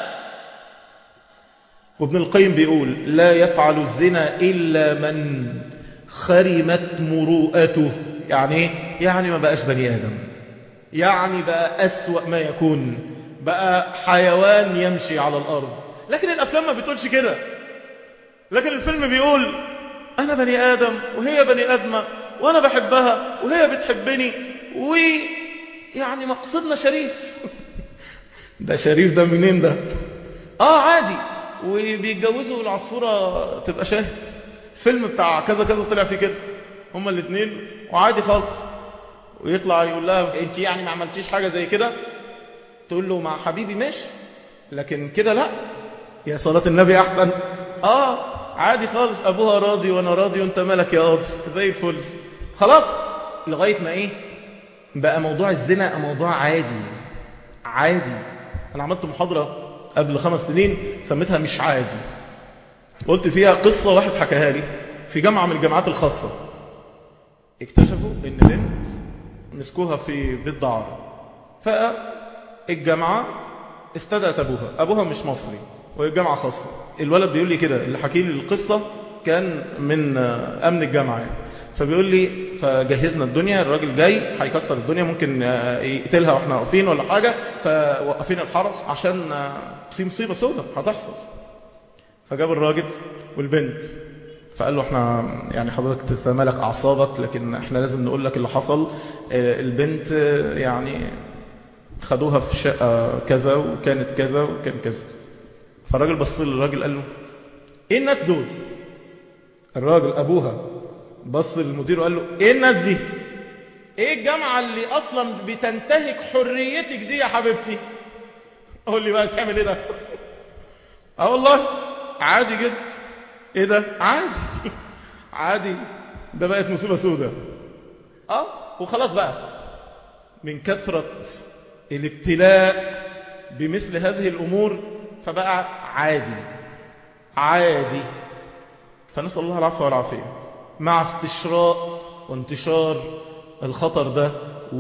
وابن القيم بيقول لا يفعل الزنا إلا من خرمت مروءته يعني يعني ما بقاش بني آدم يعني بقى أسوأ ما يكون بقى حيوان يمشي على الأرض لكن الأفلام ما بتقولش كده لكن الفيلم بيقول أنا بني آدم وهي بني آدمة وأنا بحبها وهي بتحبني ويعني مقصدنا شريف ده شريف ده منين ده آه عادي وبيتجوزوا العصفورة تبقى شاهد فيلم بتاع كذا كذا طلع فيه كده هما الاثنين وعادي خالص ويطلع يقول لها انت يعني ما عملتيش حاجة زي كده تقول له مع حبيبي ماشي لكن كده لا يا صلاة النبي أحسن آه عادي خالص أبوها راضي وأنا راضي وأنت مالك يا قاضي زي الفل خلاص لغاية ما إيه بقى موضوع الزنا موضوع عادي عادي أنا عملت محاضرة قبل خمس سنين سميتها مش عادي قلت فيها قصة واحد حكاها لي في جامعة من الجامعات الخاصة اكتشفوا ان بنت مسكوها في بيت دعارة فالجامعة استدعت أبوها أبوها مش مصري وهي جامعة خاصة الولد بيقول لي كده اللي حكي لي القصة كان من أمن الجامعة يعني. فبيقول لي فجهزنا الدنيا الراجل جاي هيكسر الدنيا ممكن يقتلها واحنا واقفين ولا حاجة فوقفين الحرس عشان في مصيبة سودة هتحصل فجاب الراجل والبنت فقال له احنا يعني حضرتك تتمالك اعصابك لكن احنا لازم نقول لك اللي حصل البنت يعني خدوها في شقة كذا وكانت كذا وكان كذا فالراجل بص للراجل قال له ايه الناس دول الراجل ابوها بص للمدير وقال له ايه الناس دي ايه الجامعة اللي اصلا بتنتهك حريتك دي يا حبيبتي قول لي بقى تعمل ايه ده اه والله عادي جدا ايه ده عادي عادي ده بقت مصيبة سودة اه وخلاص بقى من كثرة الابتلاء بمثل هذه الأمور فبقى عادي عادي فنسأل الله العفو والعافية مع استشراء وانتشار الخطر ده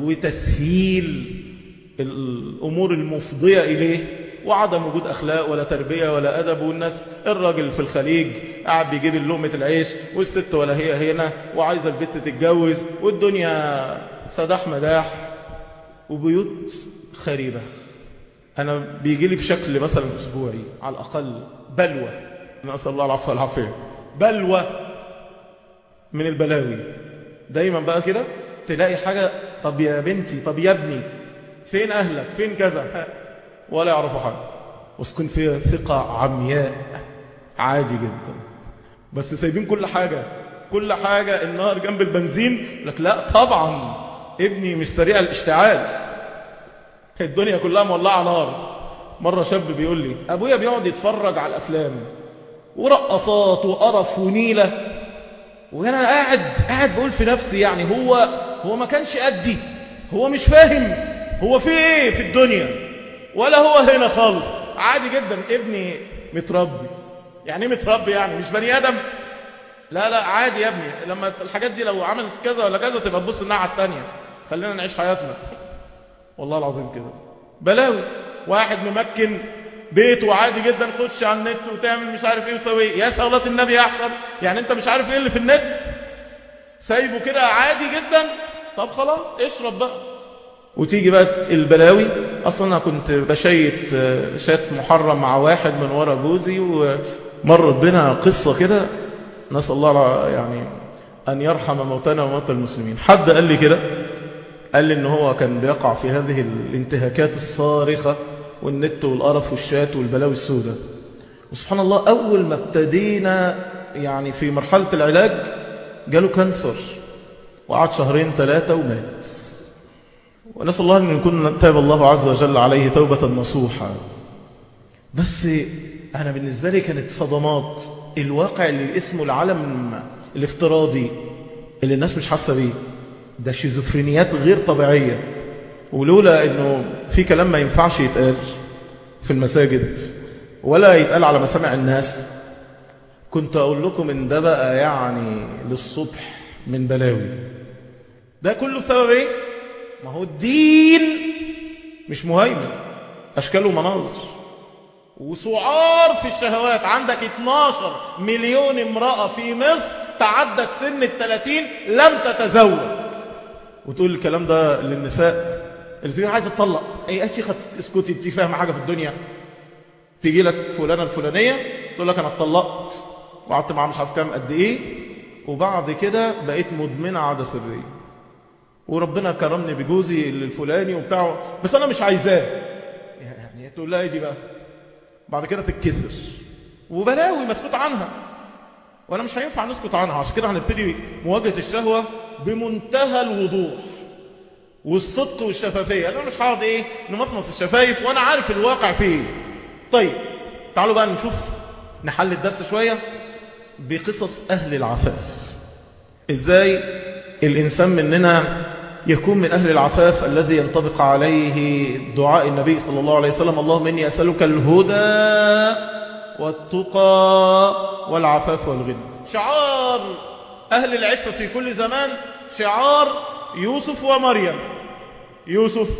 وتسهيل الأمور المفضية إليه وعدم وجود أخلاق ولا تربية ولا أدب والناس الراجل في الخليج قاعد بيجيب اللقمة العيش والست ولا هي هنا وعايزة البت تتجوز والدنيا سداح مداح وبيوت خريبة أنا بيجي لي بشكل مثلا أسبوعي على الأقل بلوى نسأل الله العفو والعافية بلوى من البلاوي دايما بقى كده تلاقي حاجة طب يا بنتي طب يا ابني فين أهلك فين كذا ولا يعرفوا حاجة واثقين فيها ثقة عمياء عادي جدا بس سايبين كل حاجة كل حاجة النار جنب البنزين لك لا طبعا ابني مش سريع الاشتعال الدنيا كلها مولعة نار مرة شاب بيقول لي أبويا بيقعد يتفرج على الأفلام ورقصات وقرف ونيلة وأنا قاعد قاعد بقول في نفسي يعني هو هو ما كانش قدي هو مش فاهم هو في ايه في الدنيا ولا هو هنا خالص عادي جدا ابني متربي يعني ايه متربي يعني مش بني ادم لا لا عادي يا ابني لما الحاجات دي لو عملت كذا ولا كذا تبقى تبص الناحيه الثانيه خلينا نعيش حياتنا والله العظيم كده بلاوي واحد ممكن بيته عادي جدا خش على النت وتعمل مش عارف ايه وسوي ايه يا صلاه النبي احسن يعني انت مش عارف ايه اللي في النت سايبه كده عادي جدا طب خلاص اشرب بقى وتيجي بقى البلاوي اصلا انا كنت بشيت شات محرم مع واحد من ورا جوزي ومرت بنا قصة كده نسأل الله يعني أن يرحم موتانا وموتى المسلمين حد قال لي كده قال لي ان هو كان بيقع في هذه الانتهاكات الصارخة والنت والقرف والشات والبلاوي السوداء وسبحان الله أول ما ابتدينا يعني في مرحلة العلاج جاله كانسر وقعد شهرين ثلاثة ومات ونسأل الله أن يكون تاب الله عز وجل عليه توبة نصوحة بس أنا بالنسبة لي كانت صدمات الواقع اللي اسمه العالم الافتراضي اللي الناس مش حاسة بيه ده شيزوفرينيات غير طبيعية ولولا أنه في كلام ما ينفعش يتقال في المساجد ولا يتقال على مسامع الناس كنت أقول لكم إن ده بقى يعني للصبح من بلاوي ده كله بسبب إيه؟ ما هو الدين مش مهيمن أشكال ومناظر وسعار في الشهوات عندك 12 مليون امرأة في مصر تعدت سن الثلاثين لم تتزوج وتقول الكلام ده للنساء اللي تقول عايزة تطلق اي يا شيخة اسكتي انت فاهمة حاجة في الدنيا تيجي لك فلانة الفلانية تقول لك انا اتطلقت وقعدت معاها مش عارف كام قد ايه وبعد كده بقيت مدمنة عادة سرية وربنا كرمني بجوزي الفلاني وبتاعه بس انا مش عايزاه يعني تقول لها ايه بقى بعد كده تتكسر وبلاوي مسكوت عنها وانا مش هينفع نسكت عنها عشان كده هنبتدي مواجهه الشهوه بمنتهى الوضوح والصدق والشفافيه انا مش هقعد ايه نمصمص الشفايف وانا عارف الواقع فيه طيب تعالوا بقى نشوف نحل الدرس شوية بقصص أهل العفاف إزاي الإنسان مننا يكون من أهل العفاف الذي ينطبق عليه دعاء النبي صلى الله عليه وسلم اللهم إني أسألك الهدى والتقى والعفاف والغنى شعار أهل العفة في كل زمان شعار يوسف ومريم يوسف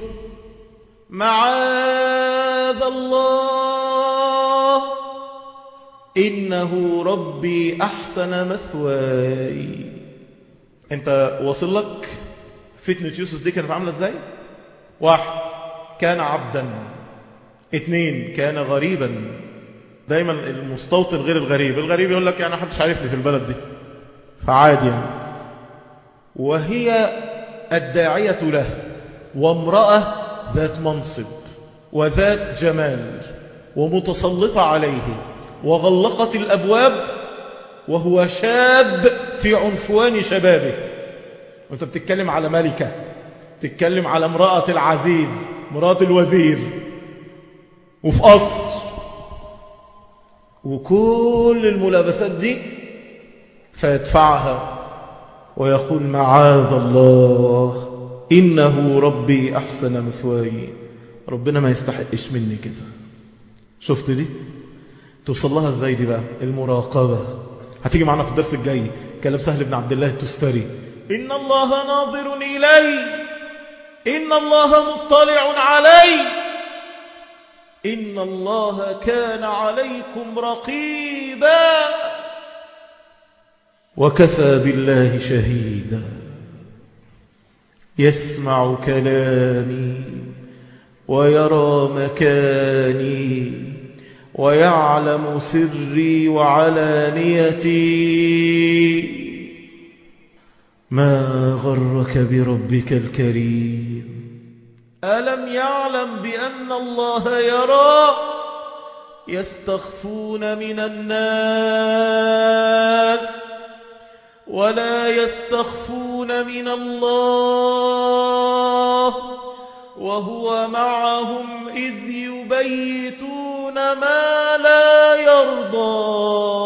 معاذ الله إنه ربي أحسن مثواي أنت واصل لك فتنة يوسف دي كانت عاملة إزاي واحد كان عبدا اثنين كان غريبا دايما المستوطن غير الغريب الغريب يقول لك يعني محدش عارفني في البلد دي فعادي يعني وهي الداعية له وامرأة ذات منصب وذات جمال ومتسلطة عليه وغلقت الأبواب وهو شاب في عنفوان شبابه وانت بتتكلم على ملكة تتكلم على امرأة العزيز مرات الوزير وفي قصر وكل الملابسات دي فيدفعها ويقول معاذ الله إنه ربي أحسن مثواي ربنا ما يستحقش مني كده شفت دي توصل لها ازاي دي بقى المراقبة هتيجي معنا في الدرس الجاي كلام سهل بن عبد الله التستري إن الله ناظر إلي إن الله مطلع علي إن الله كان عليكم رقيبا وكفى بالله شهيدا يسمع كلامي ويرى مكاني ويعلم سري وعلانيتي ما غرك بربك الكريم ألم يعلم بأن الله يرى يستخفون من الناس ولا يستخفون من الله وهو معهم إذ يبيتون ما لا يرضى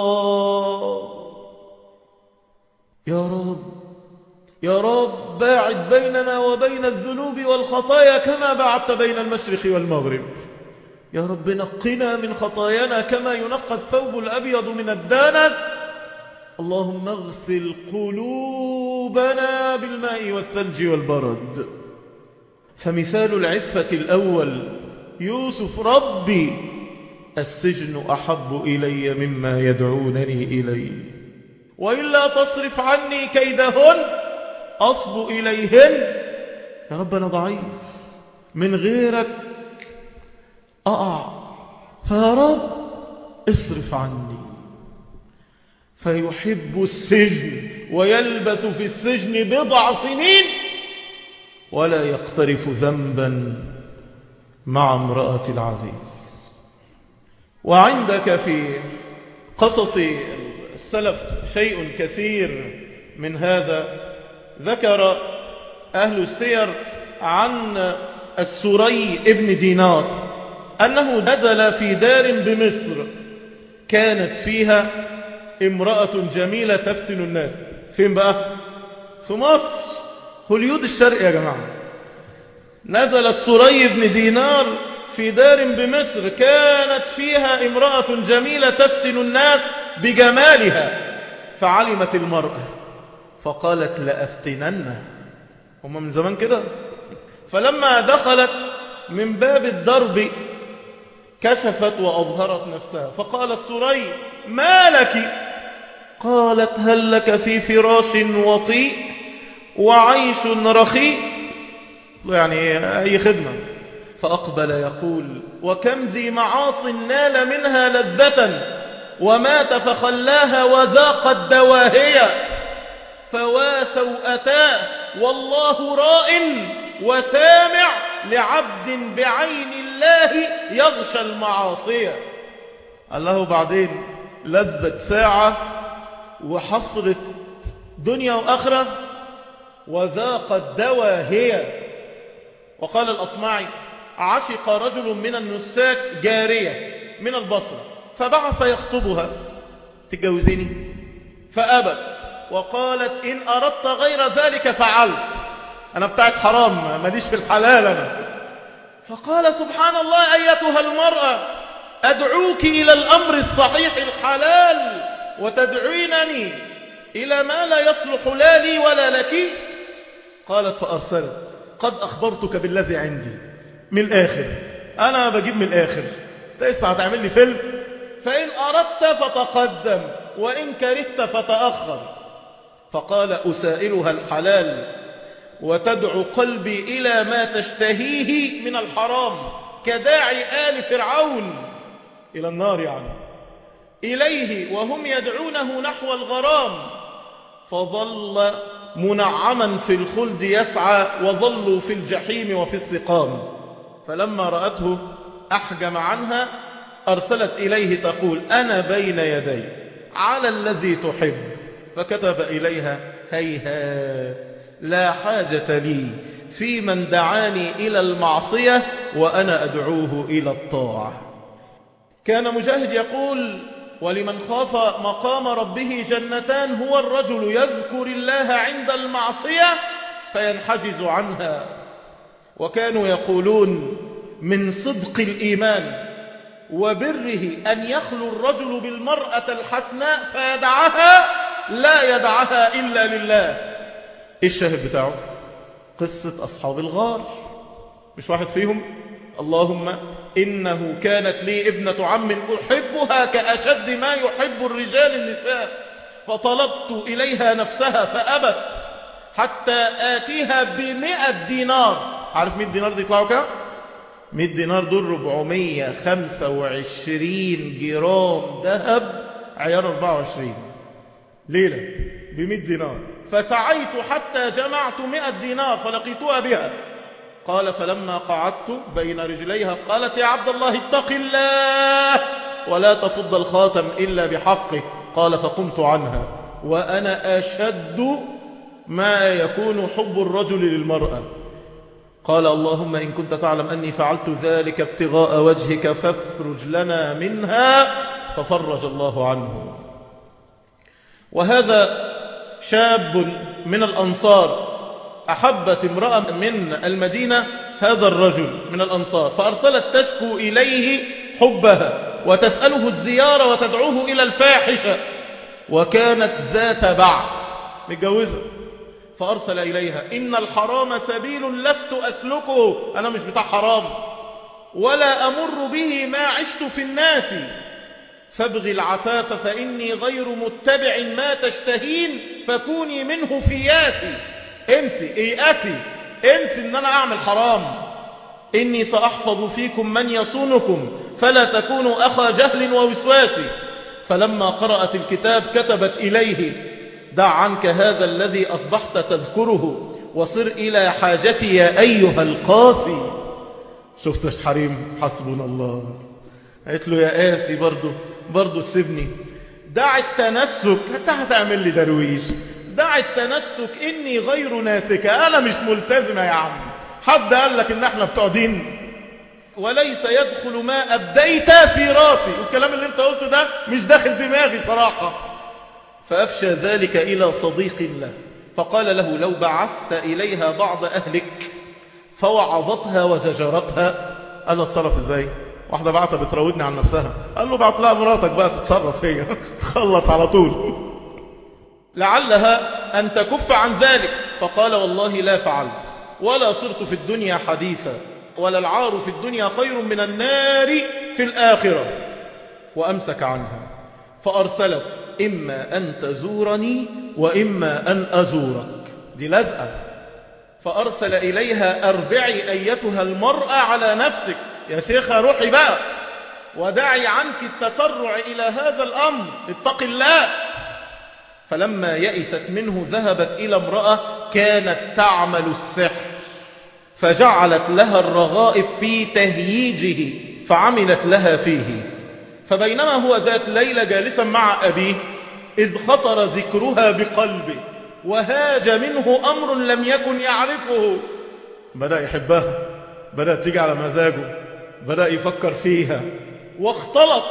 يا رب يا رب باعد بيننا وبين الذنوب والخطايا كما بعدت بين المشرق والمغرب يا رب نقنا من خطايانا كما ينقى الثوب الأبيض من الدانس اللهم اغسل قلوبنا بالماء والثلج والبرد فمثال العفة الأول يوسف ربي السجن أحب إلي مما يدعونني إليه وإلا تصرف عني كيدهن أصب إليهن يا رب أنا ضعيف من غيرك أقع فيا رب اصرف عني فيحب السجن ويلبث في السجن بضع سنين ولا يقترف ذنبا مع امرأة العزيز وعندك في قصص السلف شيء كثير من هذا ذكر أهل السير عن السري ابن دينار أنه نزل في دار بمصر كانت فيها امرأة جميلة تفتن الناس فين بقى؟ في مصر هوليود الشرق يا جماعة نزل السري بن دينار في دار بمصر كانت فيها امرأة جميلة تفتن الناس بجمالها فعلمت المرأة فقالت لأفتنن هم من زمان كده فلما دخلت من باب الدرب كشفت وأظهرت نفسها فقال السري ما لك قالت هل لك في فراش وطيء وعيش رخيء يعني أي خدمة فأقبل يقول وكم ذي معاص نال منها لذة ومات فخلاها وذاق الدواهية فوا سوءتاه والله راء وسامع لعبد بعين الله يغشى المعاصية قال له بعدين لذة ساعة وحصرت دنيا وآخرة وذاق الدواهية وقال الأصمعي عشق رجل من النساك جارية من البصرة فبعث يخطبها تتجوزيني فأبت وقالت إن أردت غير ذلك فعلت أنا بتاعت حرام ماليش في الحلال أنا فقال سبحان الله أيتها المرأة أدعوك إلى الأمر الصحيح الحلال وتدعينني إلى ما لا يصلح لا لي ولا لك قالت فأرسلت قد أخبرتك بالذي عندي من الآخر أنا بجيب من الآخر تسعى هتعمل لي فيلم فإن أردت فتقدم وإن كرهت فتأخر فقال أسائلها الحلال وتدعو قلبي إلى ما تشتهيه من الحرام كداعي آل فرعون إلى النار يعني إليه وهم يدعونه نحو الغرام فظل منعما في الخلد يسعى وظلوا في الجحيم وفي السقام فلما رأته أحجم عنها أرسلت إليه تقول أنا بين يدي على الذي تحب فكتب إليها هيهات لا حاجة لي في من دعاني إلى المعصية وأنا أدعوه إلى الطاعة كان مجاهد يقول ولمن خاف مقام ربه جنتان هو الرجل يذكر الله عند المعصية فينحجز عنها وكانوا يقولون من صدق الإيمان وبره أن يخلو الرجل بالمرأة الحسناء فيدعها لا يدعها إلا لله إيه الشاهد بتاعه قصة أصحاب الغار مش واحد فيهم اللهم إنه كانت لي ابنة عم أحبها كأشد ما يحب الرجال النساء فطلبت إليها نفسها فأبت حتى آتيها بمئة دينار عارف مئة دينار دي يطلعوا كام؟ مئة دينار دول 425 جرام ذهب عيار 24 ليلة بمئة دينار فسعيت حتى جمعت مئة دينار فلقيتها بها قال فلما قعدت بين رجليها قالت يا عبد الله اتق الله ولا تفض الخاتم إلا بحقه قال فقمت عنها وأنا أشد ما يكون حب الرجل للمرأة قال اللهم إن كنت تعلم أني فعلت ذلك ابتغاء وجهك فافرج لنا منها ففرج الله عنه وهذا شاب من الأنصار أحبت امرأة من المدينة هذا الرجل من الأنصار فأرسلت تشكو إليه حبها وتسأله الزيارة وتدعوه إلى الفاحشة وكانت ذات بعد متجوزة فأرسل إليها إن الحرام سبيل لست أسلكه أنا مش بتاع حرام ولا أمر به ما عشت في الناس فابغ العفاف فإني غير متبع ما تشتهين فكوني منه في ياسي انسي ايأسي انسي ان انا اعمل حرام اني ساحفظ فيكم من يصونكم فلا تكونوا اخا جهل ووسواس فلما قرأت الكتاب كتبت اليه دع عنك هذا الذي اصبحت تذكره وصر الى حاجتي يا ايها القاسي شفتش حريم حسبنا الله قالت له يا قاسي برضو برضو تسيبني دع التنسك انت هتعمل لي درويش دع التنسك إني غير ناسكة أنا مش ملتزمة يا عم حد قال لك إن احنا بتوع دين وليس يدخل ما أبديت في راسي والكلام اللي انت قلته ده مش داخل دماغي صراحة فأفشى ذلك إلى صديق له فقال له لو بعثت إليها بعض أهلك فوعظتها وزجرتها قال له اتصرف ازاي واحدة بعتها بتراودني عن نفسها قال له بعت لها مراتك بقى تتصرف هي تخلص على طول لعلها أن تكف عن ذلك فقال والله لا فعلت ولا صرت في الدنيا حديثا ولا العار في الدنيا خير من النار في الآخرة وأمسك عنها فأرسلت إما أن تزورني وإما أن أزورك دي لزقة فأرسل إليها أربعي أيتها المرأة على نفسك يا شيخة روحي بقى ودعي عنك التسرع إلى هذا الأمر اتق الله فلما يئست منه ذهبت إلى امرأة كانت تعمل السحر فجعلت لها الرغائب في تهييجه فعملت لها فيه فبينما هو ذات ليلة جالسا مع أبيه إذ خطر ذكرها بقلبه وهاج منه أمر لم يكن يعرفه بدأ يحبها بدأ تيجي على مزاجه بدأ يفكر فيها واختلط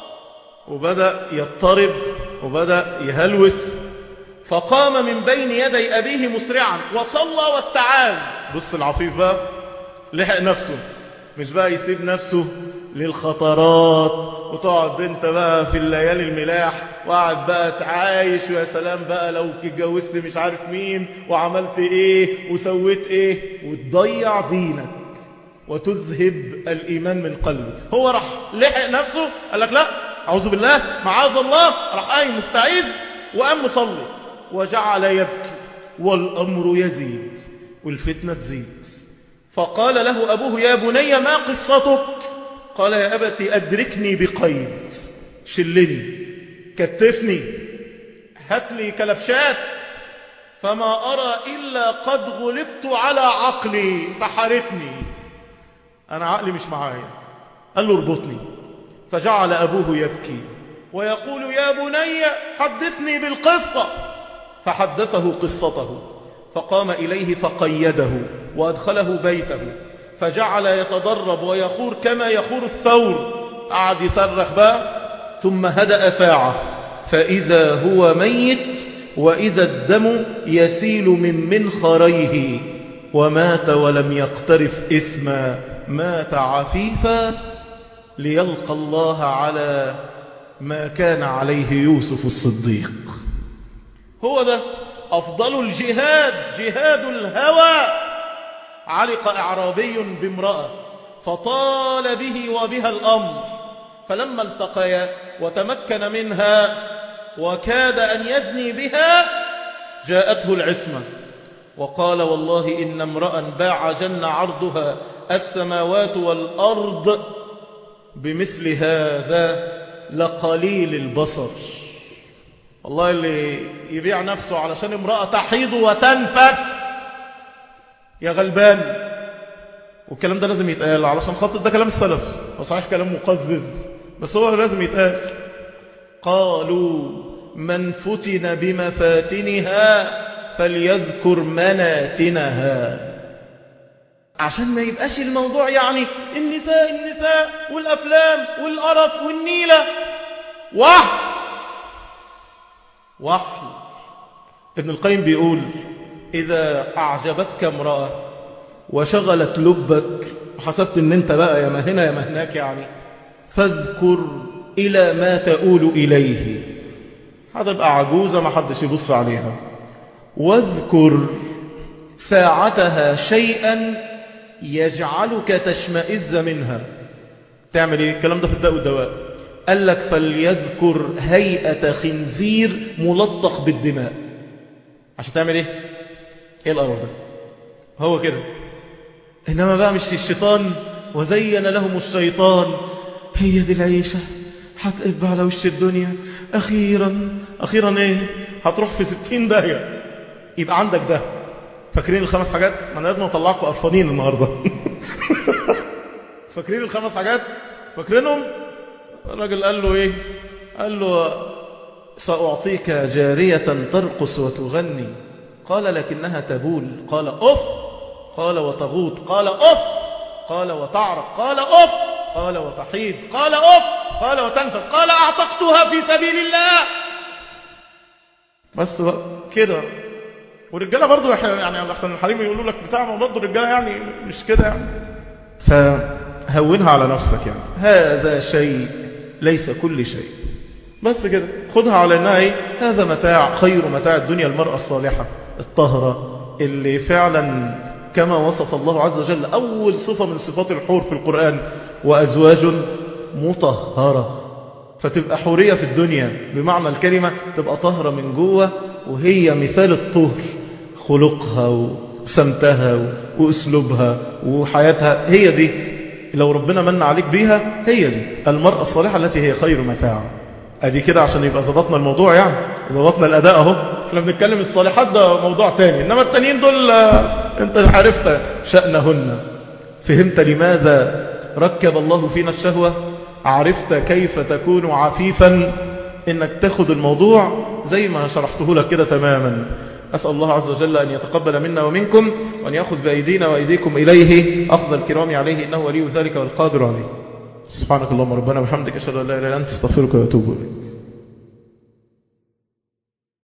وبدأ يضطرب وبدأ يهلوس فقام من بين يدي أبيه مسرعا وصلى واستعاذ بص العفيف بقى لحق نفسه مش بقى يسيب نفسه للخطرات وتقعد انت بقى في الليالي الملاح وقعد بقى تعايش ويا سلام بقى لو اتجوزت مش عارف مين وعملت ايه وسويت ايه وتضيع دينك وتذهب الإيمان من قلبه هو راح لحق نفسه قال لك لا أعوذ بالله معاذ الله راح قايم مستعيد وقام مصلي وجعل يبكي والأمر يزيد والفتنة تزيد فقال له أبوه يا بني ما قصتك قال يا أبتي أدركني بقيد شلني كتفني هات لي كلبشات فما أرى إلا قد غلبت على عقلي سحرتني أنا عقلي مش معايا قال له اربطني فجعل أبوه يبكي ويقول يا بني حدثني بالقصة فحدثه قصته فقام إليه فقيده وأدخله بيته فجعل يتضرب ويخور كما يخور الثور قعد يصرخ بقى ثم هدأ ساعة فإذا هو ميت وإذا الدم يسيل من منخريه ومات ولم يقترف إثما مات عفيفا ليلقى الله على ما كان عليه يوسف الصديق هو ده أفضل الجهاد جهاد الهوى علق أعرابي بامرأة فطال به وبها الأمر فلما التقيا وتمكن منها وكاد أن يزني بها جاءته العصمة وقال والله إن امرأ باع جن عرضها السماوات والأرض بمثل هذا لقليل البصر والله اللي يبيع نفسه علشان امرأة تحيض وتنفث يا غلبان والكلام ده لازم يتقال علشان خاطر ده كلام السلف وصحيح كلام مقزز بس هو لازم يتقال قالوا من فتن بمفاتنها فليذكر مناتنها عشان ما يبقاش الموضوع يعني النساء النساء والأفلام والقرف والنيلة وحي وحي ابن القيم بيقول إذا أعجبتك امرأة وشغلت لبك وحسبت ان انت بقى يا ما هنا يا ما هناك يعني فاذكر إلى ما تؤول إليه هتبقى عجوزة ما حدش يبص عليها واذكر ساعتها شيئا يجعلك تشمئز منها تعمل ايه الكلام ده في الداء والدواء قال لك فليذكر هيئة خنزير ملطخ بالدماء عشان تعمل ايه ايه الامر ده هو كده انما بقى مش الشيطان وزين لهم الشيطان هي دي العيشة هتقب على وش الدنيا أخيرا أخيرا إيه هتروح في ستين داهية يبقى عندك ده فاكرين الخمس حاجات ما أنا لازم أطلعكم قرفانين النهاردة فاكرين الخمس حاجات فاكرينهم الراجل قال له إيه قال له سأعطيك جارية ترقص وتغني قال لكنها تبول قال أف قال وتغوط قال أف قال وتعرق قال أف قال وتحيد قال أف قال وتنفس قال أعتقتها في سبيل الله بس بقى كده والرجالة برضو يعني أحسن الحريم يقولوا لك بتاع ما برضو الرجالة يعني مش كده يعني فهونها على نفسك يعني هذا شيء ليس كل شيء بس كده خدها على انها ايه هذا متاع خير متاع الدنيا المرأة الصالحة الطهرة اللي فعلا كما وصف الله عز وجل أول صفة من صفات الحور في القرآن وأزواج مطهرة فتبقى حورية في الدنيا بمعنى الكلمة تبقى طهرة من جوه وهي مثال الطهر خلقها وسمتها وأسلوبها وحياتها هي دي لو ربنا من عليك بيها هي دي المرأة الصالحة التي هي خير متاع ادي كده عشان يبقى ظبطنا الموضوع يعني ظبطنا الاداء اهو احنا بنتكلم الصالحات ده موضوع تاني انما التانيين دول انت عرفت شأنهن فهمت لماذا ركب الله فينا الشهوة عرفت كيف تكون عفيفا انك تاخد الموضوع زي ما شرحته لك كده تماما أسأل الله عز وجل أن يتقبل منا ومنكم وأن يأخذ بأيدينا وأيديكم إليه أخذ الكرام عليه إنه ولي ذلك والقادر عليه سبحانك اللهم ربنا وبحمدك أشهد أن لا إله إلا أنت استغفرك وأتوب إليك